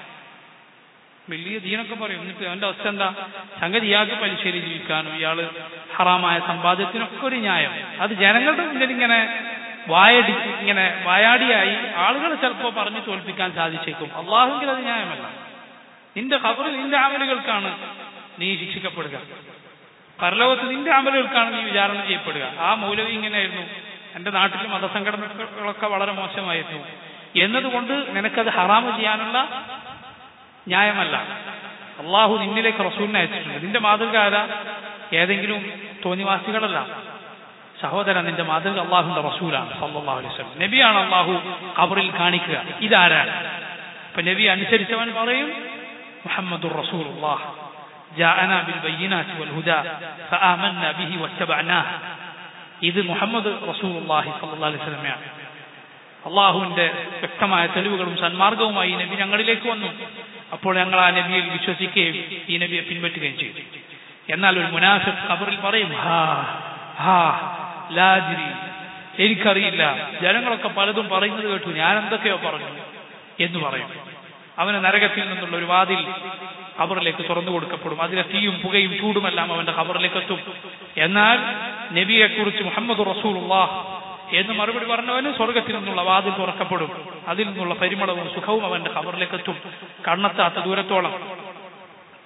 വലിയ ദീനൊക്കെ പറയും എന്നിട്ട് അവന്റെ അവസ്ഥ എന്താ സംഗതി ഇയാൾക്ക് പലിശയിൽ ജീവിക്കാനും ഇയാള് ഹറാമായ സമ്പാദ്യത്തിനൊക്കെ ഒരു ന്യായം അത് ജനങ്ങളുടെ മുന്നിൽ ഇങ്ങനെ വായടി ഇങ്ങനെ വായാടിയായി ആളുകൾ ചിലപ്പോൾ പറഞ്ഞു തോൽപ്പിക്കാൻ സാധിച്ചേക്കും അള്ളാഹുങ്കിൽ അത് ന്യായമല്ല നിന്റെ ഖബറിൽ നിന്റെ അമലുകൾക്കാണ് നീ ശിക്ഷിക്കപ്പെടുക പരലോകത്ത് നിന്റെ അമലുകൾക്കാണ് നീ വിചാരണ ചെയ്യപ്പെടുക ആ മൗലവി ഇങ്ങനെയായിരുന്നു എന്റെ നാട്ടിൽ മതസംഘടനകളൊക്കെ വളരെ മോശമായിരുന്നു എന്നതുകൊണ്ട് നിനക്കത് ഹറാമ് ചെയ്യാനുള്ള ന്യായമല്ല അള്ളാഹു നിന്നിലേക്ക് റസൂലിനെ അയച്ചിട്ടുണ്ട് നിന്റെ മാതൃക ആരാ ഏതെങ്കിലും തോന്നിവാസികളല്ല സഹോദര നിന്റെ മാതൃക അള്ളാഹുന്റെ റസൂലാണ് സല്ലാഹു അലൈഹി സ്വലം നബിയാണ് അള്ളാഹു ഖബറിൽ കാണിക്കുക ഇതാരാണ് അപ്പൊ നബി അനുസരിച്ചവൻ പറയും മുഹമ്മദുർ റസൂൽ جاءنا بالبينات والهدى فآمنا به واتبعناه ഇത് മുഹമ്മദ് റസൂലുള്ളാഹി സ്വല്ലല്ലാഹു അലൈഹി വസല്ലമയാണ് അള്ളാഹുവിന്റെ വ്യക്തമായ തെളിവുകളും സന്മാർഗവുമായി ഈ നബി ഞങ്ങളിലേക്ക് വന്നു അപ്പോൾ ഞങ്ങൾ ആ നബിയിൽ വിശ്വസിക്കുകയും ഈ നബിയെ പിൻപറ്റുകയും ചെയ്തു എന്നാൽ ഒരു മുനാഫിഖ് ഖബറിൽ പറയും ഹാ ഹാ ലാജിരി എനിക്കറിയില്ല ജനങ്ങളൊക്കെ പലതും പറയുന്നത് കേട്ടു ഞാൻ എന്തൊക്കെയോ പറഞ്ഞു എന്ന് പറയും അവന് നരകത്തിൽ നിന്നുള്ള ഒരു വാതിൽ ഖബറിലേക്ക് തുറന്നു കൊടുക്കപ്പെടും അതിലെ തീയും പുകയും ചൂടുമെല്ലാം അവന്റെ ഖബറിലേക്ക് എത്തും എന്നാൽ നബിയെ കുറിച്ച് മുഹമ്മദ് റസൂലുള്ളാഹ് എന്ന് മറുപടി പറഞ്ഞവന് സ്വർഗത്തിൽ നിന്നുള്ള വാതിൽ തുറക്കപ്പെടും അതിൽ നിന്നുള്ള പരിമളവും സുഖവും അവന്റെ ഖബറിലേക്ക് എത്തും കണ്ണെത്താത്ത ദൂരത്തോളം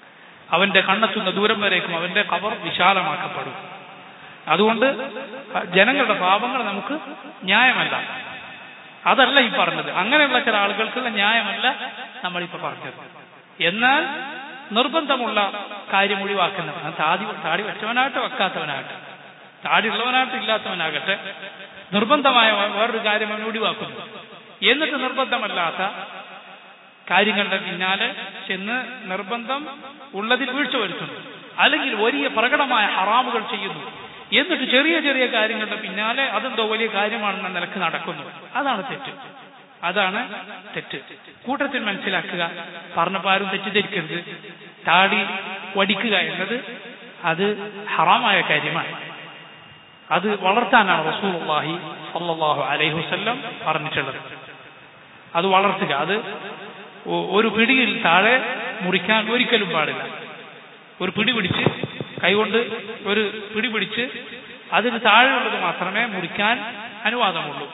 അവന്റെ കണ്ണെത്തുന്ന ദൂരം വരേക്കും അവന്റെ കവർ വിശാലമാക്കപ്പെടും അതുകൊണ്ട് ജനങ്ങളുടെ പാപങ്ങൾ നമുക്ക് ന്യായമല്ല അതല്ല ഈ പറഞ്ഞത് അങ്ങനെയുള്ള ചില ആളുകൾക്കുള്ള ന്യായമല്ല നമ്മളിപ്പോ പറഞ്ഞത് എന്നാൽ നിർബന്ധമുള്ള കാര്യം ഒഴിവാക്കുന്നവൻ താടി താടി വെച്ചവനാകട്ടെ വെക്കാത്തവനാകട്ടെ താടി ഉള്ളവനാകട്ടെ ഇല്ലാത്തവനാകട്ടെ നിർബന്ധമായ വേറൊരു കാര്യം അവൻ ഒഴിവാക്കുന്നു എന്നിട്ട് നിർബന്ധമല്ലാത്ത കാര്യങ്ങളുടെ പിന്നാലെ ചെന്ന് നിർബന്ധം ഉള്ളതിൽ വീഴ്ച വരുത്തുന്നു അല്ലെങ്കിൽ വലിയ പ്രകടമായ ഹറാമുകൾ ചെയ്യുന്നു എന്നിട്ട് ചെറിയ ചെറിയ കാര്യങ്ങളുടെ പിന്നാലെ അതെന്തോ വലിയ കാര്യമാണെന്ന നിലക്ക് നടക്കുന്നു അതാണ് തെറ്റ് അതാണ് തെറ്റ് കൂട്ടത്തിൽ മനസ്സിലാക്കുക പറഞ്ഞപ്പോൾ ആരും തെറ്റിദ്ധരിക്കരുത് താടി വടിക്കുക എന്നത് അത് ഹറാമായ കാര്യമാണ് അത് വളർത്താനാണ് റസൂലുള്ളാഹി സല്ലല്ലാഹു അലൈഹി വസല്ലം പറഞ്ഞിട്ടുള്ളത് അത് വളർത്തുക അത് ഒരു പിടിയിൽ താഴെ മുറിക്കാൻ ഒരിക്കലും പാടില്ല ഒരു പിടി പിടിച്ച് കൈകൊണ്ട് ഒരു പിടി പിടിച്ച് അതിന് താഴെയുള്ളത് മാത്രമേ മുറിക്കാൻ അനുവാദമുള്ളൂ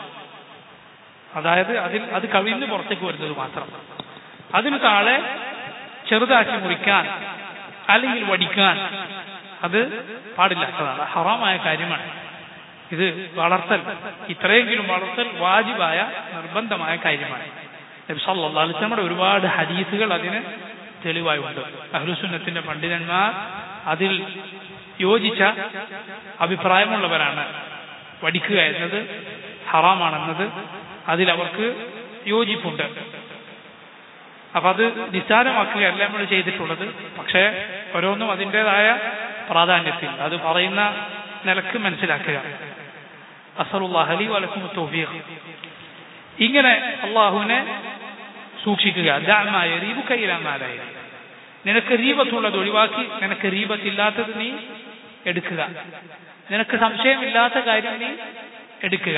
അതായത് അതിൽ അത് കവിഞ്ഞ് പുറത്തേക്ക് വരുന്നത് മാത്രം അതിന് താഴെ ചെറുതാക്കി മുറിക്കാൻ അല്ലെങ്കിൽ വടിക്കാൻ അത് പാടില്ലാത്തതാണ് ഹറാമായ കാര്യമാണ് ഇത് വളർത്തൽ ഇത്രയെങ്കിലും വളർത്തൽ വാജിബായ നിർബന്ധമായ കാര്യമാണ് നബി സല്ലല്ലാഹു അലൈഹി വസല്ലമയുടെ ഒരുപാട് ഹദീസുകൾ അതിന് തെളിവായുണ്ട് അഹ്ലുസുന്നത്തിന്റെ പണ്ഡിതന്മാർ അതിൽ യോജിച്ച അഭിപ്രായമുള്ളവരാണ് വടിക്കുക എന്നത് ഹറാമാണെന്നത് അതിൽ അവർക്ക് യോജിപ്പുണ്ട് അപ്പൊ അത് നിസ്സാരമാക്കുകയല്ല നമ്മൾ ചെയ്തിട്ടുള്ളത് പക്ഷേ ഓരോന്നും അതിൻ്റെതായ പ്രാധാന്യത്തിൽ അത് പറയുന്ന നിലക്ക് മനസ്സിലാക്കുക അസറുല്ലാഹ് അലി വലക്കും തൗഫീഖ് ഇങ്ങനെ അള്ളാഹുവിനെ സൂക്ഷിക്കുക ദാമായ റീബു കയ്യിലാമാലായി നിനക്ക് റീബത്തുള്ളത് ഒഴിവാക്കി നിനക്ക് റീബത്തില്ലാത്തത് നീ എടുക്കുക നിനക്ക് സംശയമില്ലാത്ത കാര്യം നീ എടുക്കുക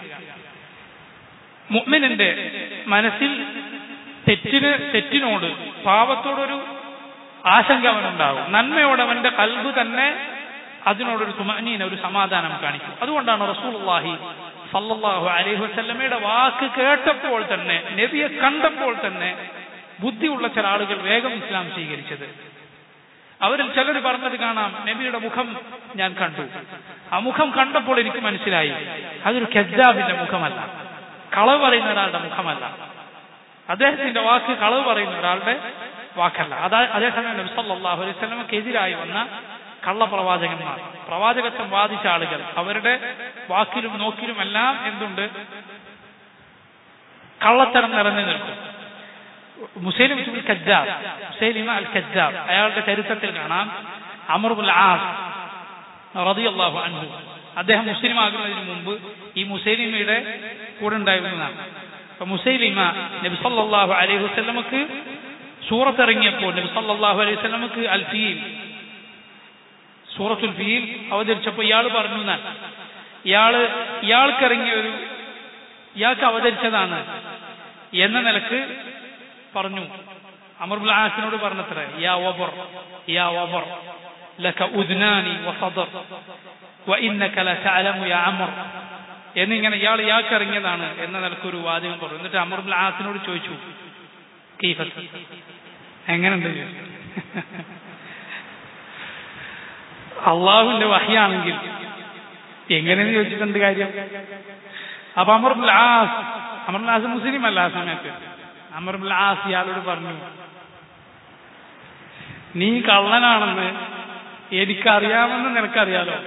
മുഅ്മിനിന്റെ മനസ്സിൽ തെറ്റിന് തെറ്റിനോട് പാപത്തോടൊരു ആശങ്ക അവനുണ്ടാവും നന്മയോട് അവന്റെ കൽബ് തന്നെ അതിനോടൊരു തുമനീന ഒരു സമാധാനം കാണിക്കും അതുകൊണ്ടാണ് റസൂലുള്ളാഹി സല്ലല്ലാഹു അലൈഹി വസല്ലമയുടെ വാക്ക് കേട്ടപ്പോൾ തന്നെ നബിയെ കണ്ടപ്പോൾ തന്നെ ബുദ്ധിയുള്ള ചില ആളുകൾ വേഗം ഇസ്ലാം സ്വീകരിച്ചത് അവരിൽ ചിലർ പറഞ്ഞത് കാണാം നബിയുടെ മുഖം ഞാൻ കണ്ടു ആ മുഖം കണ്ടപ്പോൾ എനിക്ക് മനസ്സിലായി അതൊരു കെജാബിന്റെ മുഖമല്ല കളവ് പറയുന്ന ഒരാളുടെ മുഖമല്ല അദ്ദേഹത്തിന്റെ വാക്ക് കളവ് പറയുന്ന ഒരാളുടെ വാക്കല്ല അതാ അതേസമയം നബി സല്ലല്ലാഹു അലൈഹി വസല്ലമക്കെതിരായി വന്ന കള്ളപ്രവാചകന്മാർ പ്രവാചകത്വം വാദിച്ച ആളുകൾ അവരുടെ വാക്കിലും നോക്കിലും എല്ലാം എന്തുണ്ട് കള്ളത്തരം നിറഞ്ഞു നിൽക്കും മുസൈലിം കജ്ജാബ് മുസൈലിമ അൽ കജ്ജാബ് അയാളുടെ ചരിത്രത്തിൽ കാണാം അമറുൽ ആസ് റളിയല്ലാഹു അൻഹു അദ്ദേഹം മുസ്ലിം ആകുന്നതിന് മുമ്പ് ഈ മുസൈലിമയുടെ കൂടെ ഉണ്ടായിരുന്നതാണ് അപ്പൊ മുസൈലിമ നബി സല്ലല്ലാഹു അലൈഹി വസല്ലമക്ക് സൂറത്ത് ഇറങ്ങിയപ്പോൾ നബി സല്ലല്ലാഹു അലൈഹി വസല്ലമക്ക് അൽ ഫീൽ സൂറത്തുൽ ഫീൽ അവതരിച്ചപ്പോൾ ഇയാൾ പറഞ്ഞു എന്നാൽ ഇയാള് ഇയാൾക്കിറങ്ങിയ ഒരു ഇയാൾക്ക് അവതരിച്ചതാണ് എന്ന നിലക്ക് പറഞ്ഞു അമർബുൽ ആസിനോട് പറഞ്ഞത്ര യാ വബർ യാ വബർ ലക ഉദ്നാനി വസദർ വഇന്നക ലതഅലമു യാ അമർ എന്നിങ്ങനെ ഇയാൾ ഇയാൾക്ക് ഇറങ്ങിയതാണ് എന്ന നിലക്കൊരു വാചകം പറഞ്ഞു എന്നിട്ട് അമർബുൽ ആസിനോട് ചോദിച്ചു കീഫൽ എങ്ങനെയുണ്ട് അള്ളാഹുവിന്റെ വഹിയാണെങ്കിൽ എങ്ങനെയെന്ന് ചോദിച്ചിട്ടുണ്ട് കാര്യം അപ്പൊ അമർബുൽ ആസ് അമർബുൽ ആസ് മുസ്ലിം അല്ല ആ സമയത്ത് അമർബുൽ ആസ് ഇയാളോട് പറഞ്ഞു നീ കള്ളനാണെന്ന് എനിക്കറിയാമെന്ന് നിനക്കറിയാലോ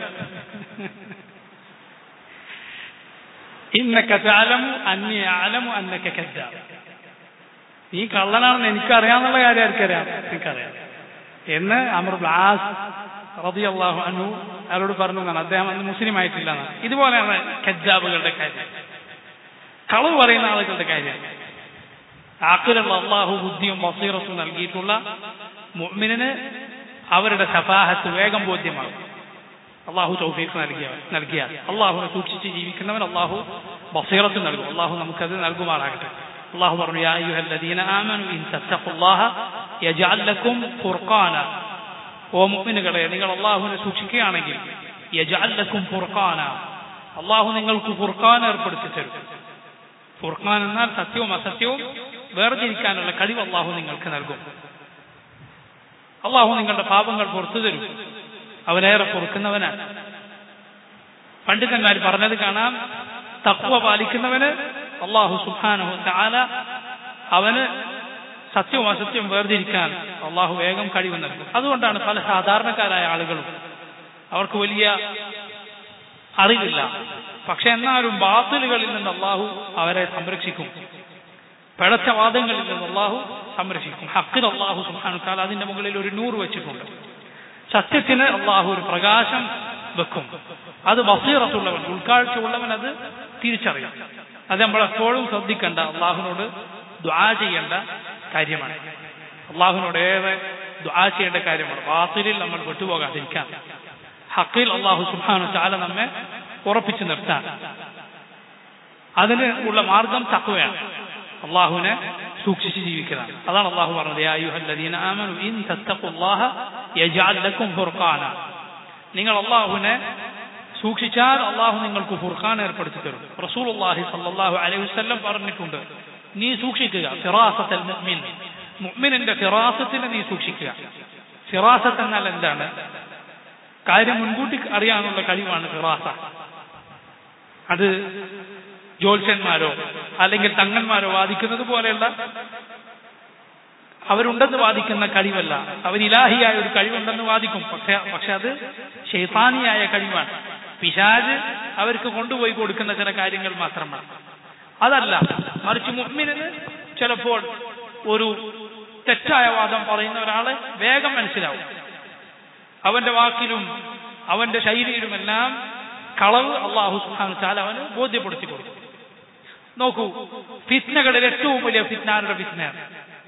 ഇന്നക്ക ചാലമു അന്യ ആലമു അന്നക്ക കജ്ജ നീ കള്ളനാണെന്ന് എനിക്കറിയാന്നുള്ള കാര്യം ആർക്കറിയാം എനിക്കറിയാം എന്ന് അമർ ബ്ലാസ് റബി അള്ളാഹു അനു അയാളോട് പറഞ്ഞു എന്നാണ് അദ്ദേഹം അന്ന് മുസ്ലിം ആയിട്ടില്ല എന്നാണ് ഇതുപോലെയാണ് കജ്ജാബുകളുടെ കാര്യം കളവ് പറയുന്ന ആളുകളുടെ കാര്യം ആക്കിലുള്ള അള്ളാഹു ബുദ്ധിയും ബസീറത്തും നൽകിയിട്ടുള്ള മുഅ്മിനിന് അവരുടെ സഫാഹത്ത് വേഗം ബോധ്യമാകും അള്ളാഹു തൗഫീഖ് നൽകിയ നൽകിയ അള്ളാഹുനെ സൂക്ഷിച്ച് ജീവിക്കുന്നവൻ അള്ളാഹു ബസീറത്ത് നൽകും അള്ളാഹു നമുക്കത് നൽകുമാറാകട്ടെ അള്ളാഹു പറഞ്ഞു യാ അയ്യുഹല്ലദീന ആമനു ഇൻ തത്തഖുല്ലാഹ യജഅൽ ലക്കും ഫുർഖാന ഓ മുഅ്മിനുകളെ നിങ്ങൾ അള്ളാഹുവിനെ സൂക്ഷിക്കുകയാണെങ്കിൽ യജഅൽ ലക്കും ഫുർഖാന അള്ളാഹു നിങ്ങൾക്ക് ഫുർഖാൻ ഏർപ്പെടുത്തി തരും ഫുർഖാൻ എന്നാൽ സത്യവും അസത്യവും വേർതിരിക്കാനുള്ള കഴിവ് അള്ളാഹു നിങ്ങൾക്ക് നൽകും അള്ളാഹു നിങ്ങളുടെ പാപങ്ങൾ പുറത്തു തരും അവനേറെ പൊറുക്കുന്നവനാണ് പണ്ഡിതന്മാർ പറഞ്ഞത് കാണാം തക്വ പാലിക്കുന്നവന് അള്ളാഹു സുഖാനഹു താല അവന് സത്യവും അസത്യവും വേർതിരിക്കാൻ അള്ളാഹു വേഗം കഴിവ് നൽകും അതുകൊണ്ടാണ് പല സാധാരണക്കാരായ ആളുകളും അവർക്ക് വലിയ അറിവില്ല പക്ഷെ എന്നാലും ബാത്തിലുകളിൽ നിന്ന് അള്ളാഹു അവരെ സംരക്ഷിക്കും പിഴച്ച വാദങ്ങളിൽ നിന്ന് അള്ളാഹു സംരക്ഷിക്കും ഹക്കിൽ അള്ളാഹു സുഹാനു താല അതിന്റെ മുകളിൽ ഒരു നൂറ് വെച്ചിട്ടുണ്ട് സത്യത്തിന് അള്ളാഹു ഒരു പ്രകാശം വെക്കും അത് ബസീറത്തുള്ളവൻ ഉൾക്കാഴ്ച ഉള്ളവൻ അത് തിരിച്ചറിയാം അത് നമ്മൾ എപ്പോഴും ശ്രദ്ധിക്കേണ്ട അള്ളാഹുവിനോട് ദ്വാ ചെയ്യേണ്ട കാര്യമാണ് അള്ളാഹുവിനോട് ഏറെ ദ്വാ ചെയ്യേണ്ട കാര്യമാണ് വാസിലിൽ നമ്മൾ വിട്ടുപോകാതിരിക്കാൻ ഹക്കിൽ അള്ളാഹു സുഹാനു ചാല നമ്മെ ഉറപ്പിച്ചു നിർത്താൻ അതിന് ഉള്ള മാർഗം തക്കുകയാണ് അള്ളാഹുവിനെ സൂക്ഷിച്ച് ജീവിക്കലാണ് അതാണ് അള്ളാഹു പറഞ്ഞത് യാ അയ്യുഹല്ലദീന ആമനു ഇൻ തത്തഖുല്ലാഹ യജഅൽ ലക്കും ഫുർഖാന നിങ്ങൾ അള്ളാഹുവിനെ സൂക്ഷിച്ചാൽ അള്ളാഹു നിങ്ങൾക്ക് ഫുർഖാൻ ഏർപ്പെടുത്തി തരും റസൂലുള്ളാഹി സല്ലല്ലാഹു അലൈഹി വസല്ലം പറഞ്ഞിട്ടുണ്ട് നീ സൂക്ഷിക്കുക ഫിറാസത്തൽ മുഅ്മിൻ മുഅ്മിനിന്റെ ഫിറാസത്തിനെ നീ സൂക്ഷിക്കുക ഫിറാസത്ത് എന്നാൽ എന്താണ് കാര്യം മുൻകൂട്ടി അറിയാനുള്ള കഴിവാണ് ഫിറാസ അത് ജ്യോത്സ്യന്മാരോ അല്ലെങ്കിൽ തങ്ങന്മാരോ വാദിക്കുന്നത് പോലെയുള്ള അവരുണ്ടെന്ന് വാദിക്കുന്ന കഴിവല്ല അവർ ഇലാഹിയായ ഒരു കഴിവുണ്ടെന്ന് വാദിക്കും പക്ഷെ പക്ഷെ അത് ഷെയ്ഫാനിയായ കഴിവാണ് പിശാജ് അവർക്ക് കൊണ്ടുപോയി കൊടുക്കുന്ന ചില കാര്യങ്ങൾ മാത്രമാണ് അതല്ല മറിച്ച് മുഹ്മിനിന് ചിലപ്പോൾ ഒരു തെറ്റായ വാദം പറയുന്ന ഒരാളെ വേഗം മനസ്സിലാവും അവന്റെ വാക്കിലും അവന്റെ ശൈലിയിലുമെല്ലാം കളവ് അള്ളാഹു സുഹാൻ ചാൽ അവന് ബോധ്യപ്പെടുത്തി കൊടുക്കും നോക്കൂ ഫിത്നകളിൽ ഏറ്റവും വലിയ ഫിത്നാരുടെ ഫിത്നയാണ്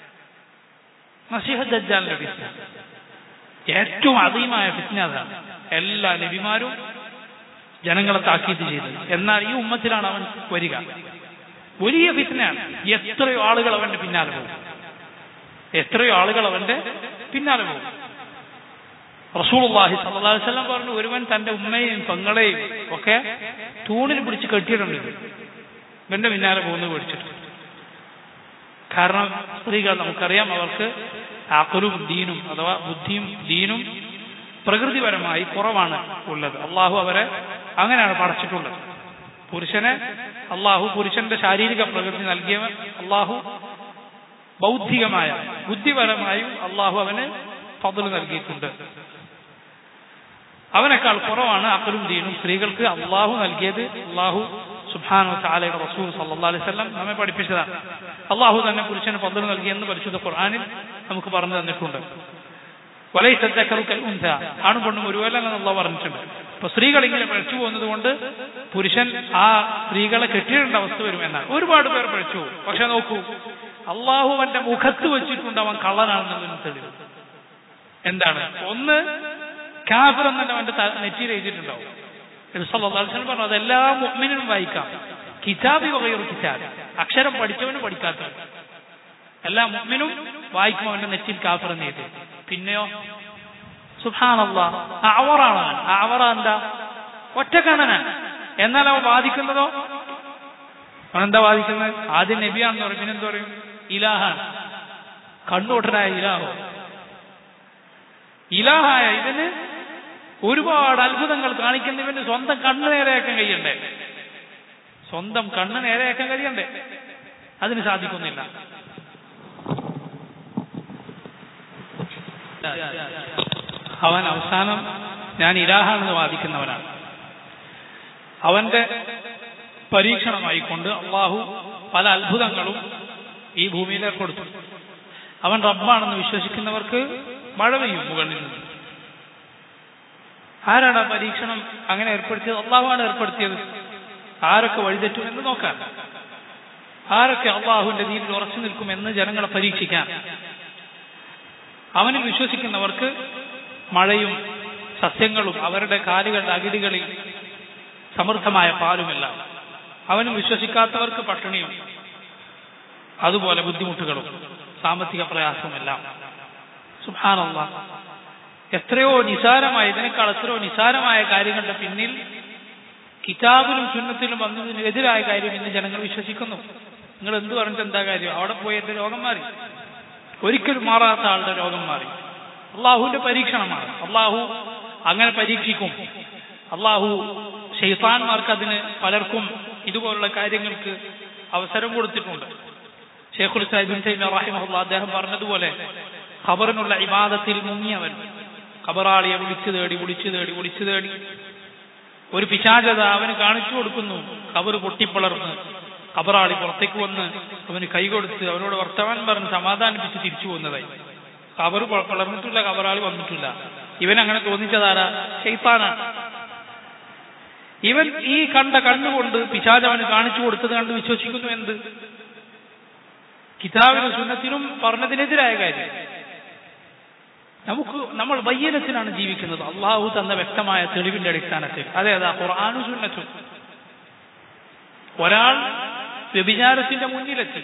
നസീഹ ദജ്ജാലിന്റെ ഫിത്ന ഏറ്റവും അതീമായ ഫിത്ന അതാണ് എല്ലാ നബിമാരും ജനങ്ങളെ താക്കീത് ചെയ്തത് എന്നാൽ ഈ ഉമ്മത്തിലാണ് അവൻ വരിക വലിയ ഫിത്നയാണ് എത്രയോ ആളുകൾ അവന്റെ പിന്നാലെ പോകും എത്രയോ ആളുകൾ അവന്റെ പിന്നാലെ പോകും റസൂൾഹി സല്ലാസ്ലം പറഞ്ഞു ഒരുവൻ തന്റെ ഉമ്മയെയും പെങ്ങളെയും ഒക്കെ തൂണിൽ പിടിച്ച് കെട്ടിയിട്ടുണ്ട് ഇവന്റെ പിന്നാലെ പോകുന്നത് പിടിച്ചിട്ട് കാരണം സ്ത്രീകൾ നമുക്കറിയാം അവർക്ക് ആക്കലും ദീനും അഥവാ ബുദ്ധിയും ദീനും പ്രകൃതിപരമായി കുറവാണ് ഉള്ളത് അള്ളാഹു അവരെ അങ്ങനെയാണ് പടച്ചിട്ടുള്ളത് പുരുഷനെ അള്ളാഹു പുരുഷന്റെ ശാരീരിക പ്രകൃതി നൽകിയവൻ അള്ളാഹു ബൗദ്ധികമായ ബുദ്ധിപരമായും അള്ളാഹു അവന് ഫضل നൽകിയിട്ടുണ്ട് അവനേക്കാൾ കുറവാണ് അക്കലും ദീനും സ്ത്രീകൾക്ക് അള്ളാഹു നൽകിയത് അള്ളാഹു സുബാനു താലയുടെ റസൂൽ സല്ലാ അലൈഹി സ്വലം നമ്മെ പഠിപ്പിച്ചതാണ് അള്ളാഹു തന്നെ പുരുഷന് പന്തൽ നൽകിയെന്ന് പരിശുദ്ധ ഖുർആാനിൽ നമുക്ക് പറഞ്ഞു തന്നിട്ടുണ്ട് വലൈ ശ്രദ്ധക്കറുക്കൽ ഉന്ത ആണും പെണ്ണും ഒരുപോലെ എന്നുള്ള പറഞ്ഞിട്ടുണ്ട് അപ്പൊ സ്ത്രീകൾ ഇങ്ങനെ പഴിച്ചു പോകുന്നത് കൊണ്ട് പുരുഷൻ ആ സ്ത്രീകളെ കെട്ടിയിടേണ്ട അവസ്ഥ വരും എന്നാണ് ഒരുപാട് പേർ പഴിച്ചു പോകും പക്ഷെ നോക്കൂ അള്ളാഹു അവന്റെ മുഖത്ത് വെച്ചിട്ടുണ്ട് അവൻ കള്ളനാണെന്നതിന് തെളിവ് എന്താണ് ഒന്ന് കാഫിർ എന്നെ അവന്റെ നെറ്റിയിൽ എഴുതിയിട്ടുണ്ടാവും സല്ലാസ്ലം പറഞ്ഞു അതെല്ലാ മുഅ്മിനും വായിക്കാം കിതാബി വകയൊരു കിതാബ് അക്ഷരം പഠിച്ചവനും പഠിക്കാത്തവൻ എല്ലാ മുഅ്മിനും വായിക്കും അവന്റെ നെറ്റിൽ കാഫിർ എന്ന് എഴുതി പിന്നെയോ സുഹാനല്ല അവറാണ് അവറ എന്താ ഒറ്റക്കണ്ണനാണ് എന്നാൽ അവൻ വാദിക്കുന്നതോ അവനെന്താ വാദിക്കുന്നത് ആദ്യം നബിയാണെന്ന് പറയും പിന്നെന്താ പറയും ഇലാഹാണ് കണ്ണൂട്ടനായ ഇലാഹോ ഇലാഹായ ഇതിന് ഒരുപാട് അത്ഭുതങ്ങൾ കാണിക്കുന്നവന് സ്വന്തം കണ്ണ് നേരെയാക്കാൻ കഴിയണ്ടേ സ്വന്തം കണ്ണ് നേരെയാക്കാൻ കഴിയണ്ടേ അതിന് സാധിക്കുന്നില്ല അവൻ അവസാനം ഞാൻ ഇലാഹാണെന്ന് വാദിക്കുന്നവനാണ് അവന്റെ പരീക്ഷണമായിക്കൊണ്ട് അള്ളാഹു പല അത്ഭുതങ്ങളും ഈ ഭൂമിയിൽ ഏർപ്പെടുത്തും അവൻ റബ്ബാണെന്ന് വിശ്വസിക്കുന്നവർക്ക് മഴ പെയ്യും മുകളിൽ നിന്ന് ആരാണ് ആ പരീക്ഷണം അങ്ങനെ ഏർപ്പെടുത്തിയത് അള്ളാഹുവാണ് ഏർപ്പെടുത്തിയത് ആരൊക്കെ വഴിതെറ്റും എന്ന് നോക്കാൻ ആരൊക്കെ അള്ളാഹുവിന്റെ ദീനിൽ ഉറച്ചു നിൽക്കുമെന്ന് ജനങ്ങളെ പരീക്ഷിക്കാൻ അവനിൽ വിശ്വസിക്കുന്നവർക്ക് മഴയും സസ്യങ്ങളും അവരുടെ കാലുകളുടെ അകിടികളിൽ സമൃദ്ധമായ പാലുമെല്ലാം അവനും വിശ്വസിക്കാത്തവർക്ക് പട്ടിണിയും അതുപോലെ ബുദ്ധിമുട്ടുകളും സാമ്പത്തിക പ്രയാസവുമെല്ലാം സുഹാനല്ല എത്രയോ നിസാരമായ ഇതിനേക്കാൾ എത്രയോ നിസാരമായ കാര്യങ്ങളുടെ പിന്നിൽ കിതാബിലും ചുന്നത്തിലും വന്നതിന് എതിരായ കാര്യം ഇന്ന് ജനങ്ങൾ വിശ്വസിക്കുന്നു നിങ്ങൾ എന്ത് പറഞ്ഞിട്ട് എന്താ കാര്യം അവിടെ പോയി എന്റെ രോഗം മാറി ഒരിക്കലും മാറാത്ത ആളുടെ രോഗം മാറി അള്ളാഹുവിന്റെ പരീക്ഷണമാണ് അള്ളാഹു അങ്ങനെ പരീക്ഷിക്കും അള്ളാഹു ഷെയ്ത്താൻമാർക്ക് അതിന് പലർക്കും ഇതുപോലുള്ള കാര്യങ്ങൾക്ക് അവസരം കൊടുത്തിട്ടുണ്ട് ഷെയ്ഖുൽ സാഹിബിൻ തൈമ റഹിമഹുല്ല അദ്ദേഹം പറഞ്ഞതുപോലെ ഖബറിനുള്ള ഇബാദത്തിൽ മുങ്ങിയവൻ ഖബറാളിയെ വിളിച്ചു തേടി വിളിച്ചു തേടി വിളിച്ചു തേടി ഒരു പിശാചത അവന് കാണിച്ചു കൊടുക്കുന്നു ഖബർ പൊട്ടിപ്പിളർന്ന് ഖബറാളി പുറത്തേക്ക് വന്ന് അവന് കൈ കൊടുത്ത് അവനോട് വർത്തമാനം പറഞ്ഞ് സമാധാനിപ്പിച്ച് തിരിച്ചു പോകുന്നതായി ഖബർ പിളർന്നിട്ടില്ല ഖബറാളി വന്നിട്ടില്ല ഇവൻ അങ്ങനെ തോന്നിച്ചതാരാ ഷെയ്ത്താനാണ് ഇവൻ ഈ കണ്ട കണ്ണുകൊണ്ട് പിശാജ് അവന് കാണിച്ചു കൊടുത്തത് കണ്ട് വിശ്വസിക്കുന്നു എന്ത് കിതാബിനും സുന്നത്തിനും പറഞ്ഞതിനെതിരായ കാര്യം നമുക്ക് നമ്മൾ വയ്യനത്തിനാണ് ജീവിക്കുന്നത് അള്ളാഹു തന്ന വ്യക്തമായ തെളിവിന്റെ അടിസ്ഥാനത്തിൽ അതേതാ ഖുർആാനും സുന്നത്തും ഒരാൾ വ്യഭിചാരത്തിന്റെ മുന്നിലെത്തി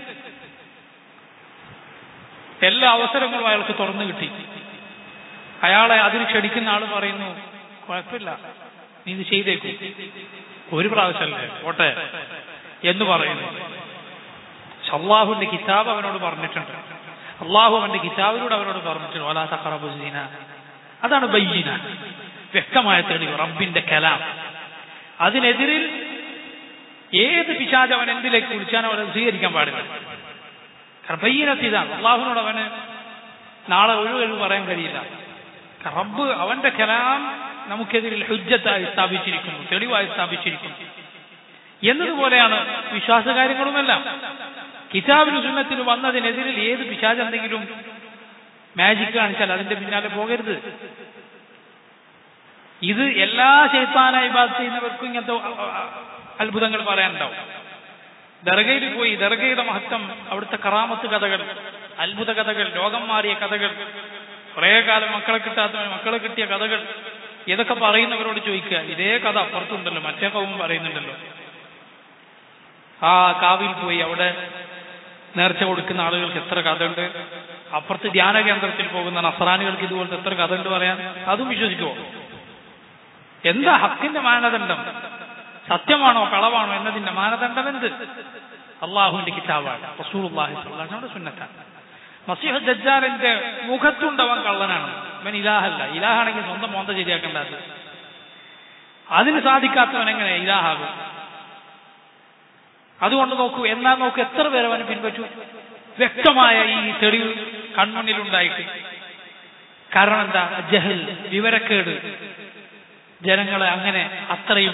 എല്ലാ അവസരങ്ങളും അയാൾക്ക് തുറന്നു കിട്ടി അയാളെ അതിന് ക്ഷണിക്കുന്ന ആൾ പറയുന്നു കുഴപ്പമില്ല നീ ഇത് ചെയ്തേക്കും ഒരു പ്രാവശ്യമല്ലേ പോട്ടെ എന്ന് പറയുന്നു അള്ളാഹുവിന്റെ കിതാബ് അവനോട് പറഞ്ഞിട്ടുണ്ട് അള്ളാഹു അവന്റെ കിതാബിലൂടെ അവനോട് പറഞ്ഞിട്ടുണ്ട് ഒലാ തഖറബുസീന അതാണ് ബയ്യന വ്യക്തമായ തെളിവ് റബ്ബിന്റെ കലാം അതിനെതിരിൽ ഏത് പിശാജ് അവൻ എന്തിലേക്ക് വിളിച്ചാനോ അവനെ സ്വീകരിക്കാൻ പാടില്ല കാരണം ബയ്യനത്ത് ഇതാണ് അള്ളാഹുവിനോട് അവന് നാളെ ഒരു കഴിവ് പറയാൻ കഴിയില്ല റബ്ബ് അവന്റെ കലാം നമുക്കെതിരിൽ ഹുജ്ജത്തായി സ്ഥാപിച്ചിരിക്കുന്നു തെളിവായി സ്ഥാപിച്ചിരിക്കുന്നു എന്നതുപോലെയാണ് വിശ്വാസകാര്യങ്ങളുമെല്ലാം കിതാബിന് സുന്നത്തിന് വന്നതിനെതിരിൽ ഏത് പിശാജ് എന്തെങ്കിലും മാജിക് കാണിച്ചാൽ അതിന്റെ പിന്നാലെ പോകരുത് ഇത് എല്ലാ ശൈത്താനായി ബാധ ചെയ്യുന്നവർക്കും ഇങ്ങനത്തെ അത്ഭുതങ്ങൾ പറയാനുണ്ടാവും ദർഗയിൽ പോയി ദർഗയുടെ മഹത്വം അവിടുത്തെ കറാമത്ത് കഥകൾ അത്ഭുത കഥകൾ ലോകം മാറിയ കഥകൾ കുറേ കാലം മക്കളെ കിട്ടാത്തവന് മക്കളെ കിട്ടിയ കഥകൾ ഇതൊക്കെ പറയുന്നവരോട് ചോദിക്കുക ഇതേ കഥ അപ്പുറത്തുണ്ടല്ലോ മറ്റേ കവും പറയുന്നുണ്ടല്ലോ ആ കാവിൽ പോയി അവിടെ നേർച്ച കൊടുക്കുന്ന ആളുകൾക്ക് എത്ര കഥയുണ്ട് അപ്പുറത്ത് ധ്യാന കേന്ദ്രത്തിൽ പോകുന്ന നസറാനികൾക്ക് ഇതുപോലത്തെ എത്ര കഥയുണ്ട് പറയാൻ അതും വിശ്വസിക്കുമോ എന്താ ഹക്കിന്റെ മാനദണ്ഡം സത്യമാണോ കളവാണോ എന്നതിന്റെ മാനദണ്ഡം എന്ത് അള്ളാഹുവിന്റെ കിതാബാണ് റസൂർഹി സുന്നത്താണ് മസീഹ് ദജ്ജാലിന്റെ മുഖത്തുണ്ടവൻ കള്ളനാണ് അവൻ ഇലാഹല്ല ഇലാഹാണെങ്കിൽ സ്വന്തം മോന്ത ശരിയാക്കേണ്ടത് അതിന് സാധിക്കാത്തവൻ എങ്ങനെ ഇലാഹാകും അതുകൊണ്ട് നോക്കൂ എന്നാ നോക്കൂ എത്ര പേരെ അവന് പിൻപറ്റു വ്യക്തമായ ഈ തെളിവ് കൺമുന്നിലുണ്ടായിട്ട് കാരണം എന്താ ജഹൽ വിവരക്കേട് ജനങ്ങളെ അങ്ങനെ അത്രയും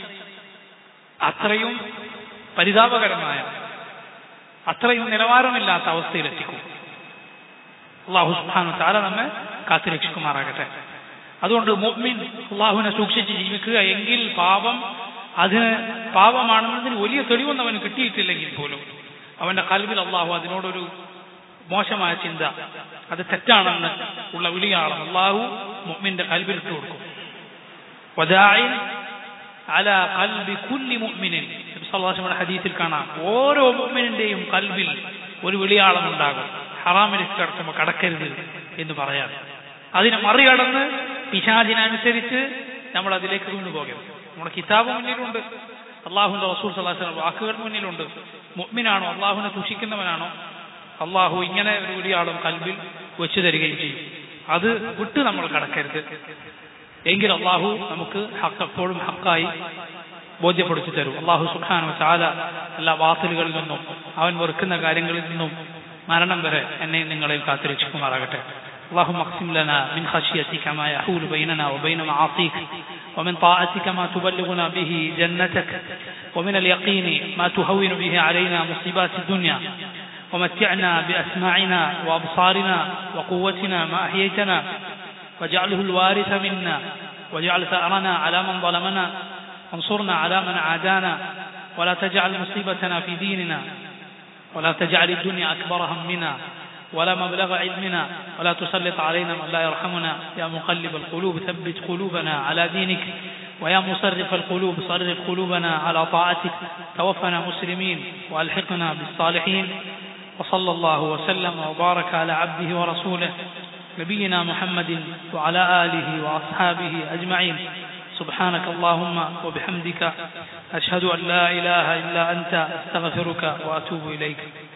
അത്രയും പരിതാപകരമായ അത്രയും നിലവാരമില്ലാത്ത അവസ്ഥയിലെത്തിക്കും അള്ളാഹു സുബാനു താല നമ്മെ കാത്തുരക്ഷിക്കുമാറാകട്ടെ അതുകൊണ്ട് മുഅ്മിൻ അള്ളാഹുവിനെ സൂക്ഷിച്ച് ജീവിക്കുക എങ്കിൽ പാപം അതിന് പാപമാണെന്നതിന് വലിയ തെളിവൊന്നും അവന് കിട്ടിയിട്ടില്ലെങ്കിൽ പോലും അവന്റെ കൽവിൽ അള്ളാഹു അതിനോടൊരു മോശമായ ചിന്ത അത് തെറ്റാണെന്ന് ഉള്ള വിളിയാണ് അള്ളാഹു മുഅ്മിന്റെ കൽവിൽ ഇട്ട് കൊടുക്കും വദാഇൻ അല കൽബി കുല്ലി മുഅ്മിനിൻ നബി ഹദീസിൽ കാണാം ഓരോ മുഅ്മിനിന്റെയും കൽവിൽ ഒരു വിളിയാളം ഉണ്ടാകും ഹറാമിലേക്ക് കടക്കുമ്പോൾ കടക്കരുത് എന്ന് പറയാം അതിനെ മറികടന്ന് പിശാചിനനുസരിച്ച് നമ്മൾ അതിലേക്ക് വീണുപോകരുത് നമ്മുടെ കിതാബ് മുന്നിലുണ്ട് അള്ളാഹുന്റെ റസൂൽ സല്ലാഹുലം വാക്കുകൾ മുന്നിലുണ്ട് മുഅ്മിനാണോ അള്ളാഹുവിനെ സൂക്ഷിക്കുന്നവനാണോ അള്ളാഹു ഇങ്ങനെ ഒരു വിളിയാളും കൽബിൽ വെച്ചു തരികയും ചെയ്യും അത് വിട്ട് നമ്മൾ കടക്കരുത് എങ്കിൽ അള്ളാഹു നമുക്ക് ഹക്ക് എപ്പോഴും ഹക്കായി ബോധ്യപ്പെടുത്തി തരും അള്ളാഹു സുഖാനോ ചാല എല്ലാ വാസലുകളിൽ നിന്നും അവൻ വെറുക്കുന്ന കാര്യങ്ങളിൽ നിന്നും മരണം വരെ എന്നെയും നിങ്ങളെയും കാത്തുരക്ഷിക്കുമാറാകട്ടെ اللهم اقسم لنا من خشيتك ما يحول بيننا وبين معاصيك ومن طاعتك ما تبلغنا به جنتك ومن اليقين ما تهون به علينا مصيبات الدنيا ومتعنا بأسماعنا وأبصارنا وقوتنا ما أحييتنا واجعله الوارث منا واجعل ثأرنا على من ظلمنا وانصرنا على من عادانا ولا تجعل مصيبتنا في ديننا ولا تجعل الدنيا أكبر همنا ولا مبلغ علمنا ولا تسلط علينا من لا يرحمنا يا مقلب القلوب ثبت قلوبنا على دينك ويا مصرف القلوب صرف قلوبنا على طاعتك توفنا مسلمين والحقنا بالصالحين وصلى الله وسلم وبارك على عبده ورسوله نبينا محمد وعلى اله واصحابه اجمعين سبحانك اللهم وبحمدك اشهد ان لا اله الا انت استغفرك واتوب اليك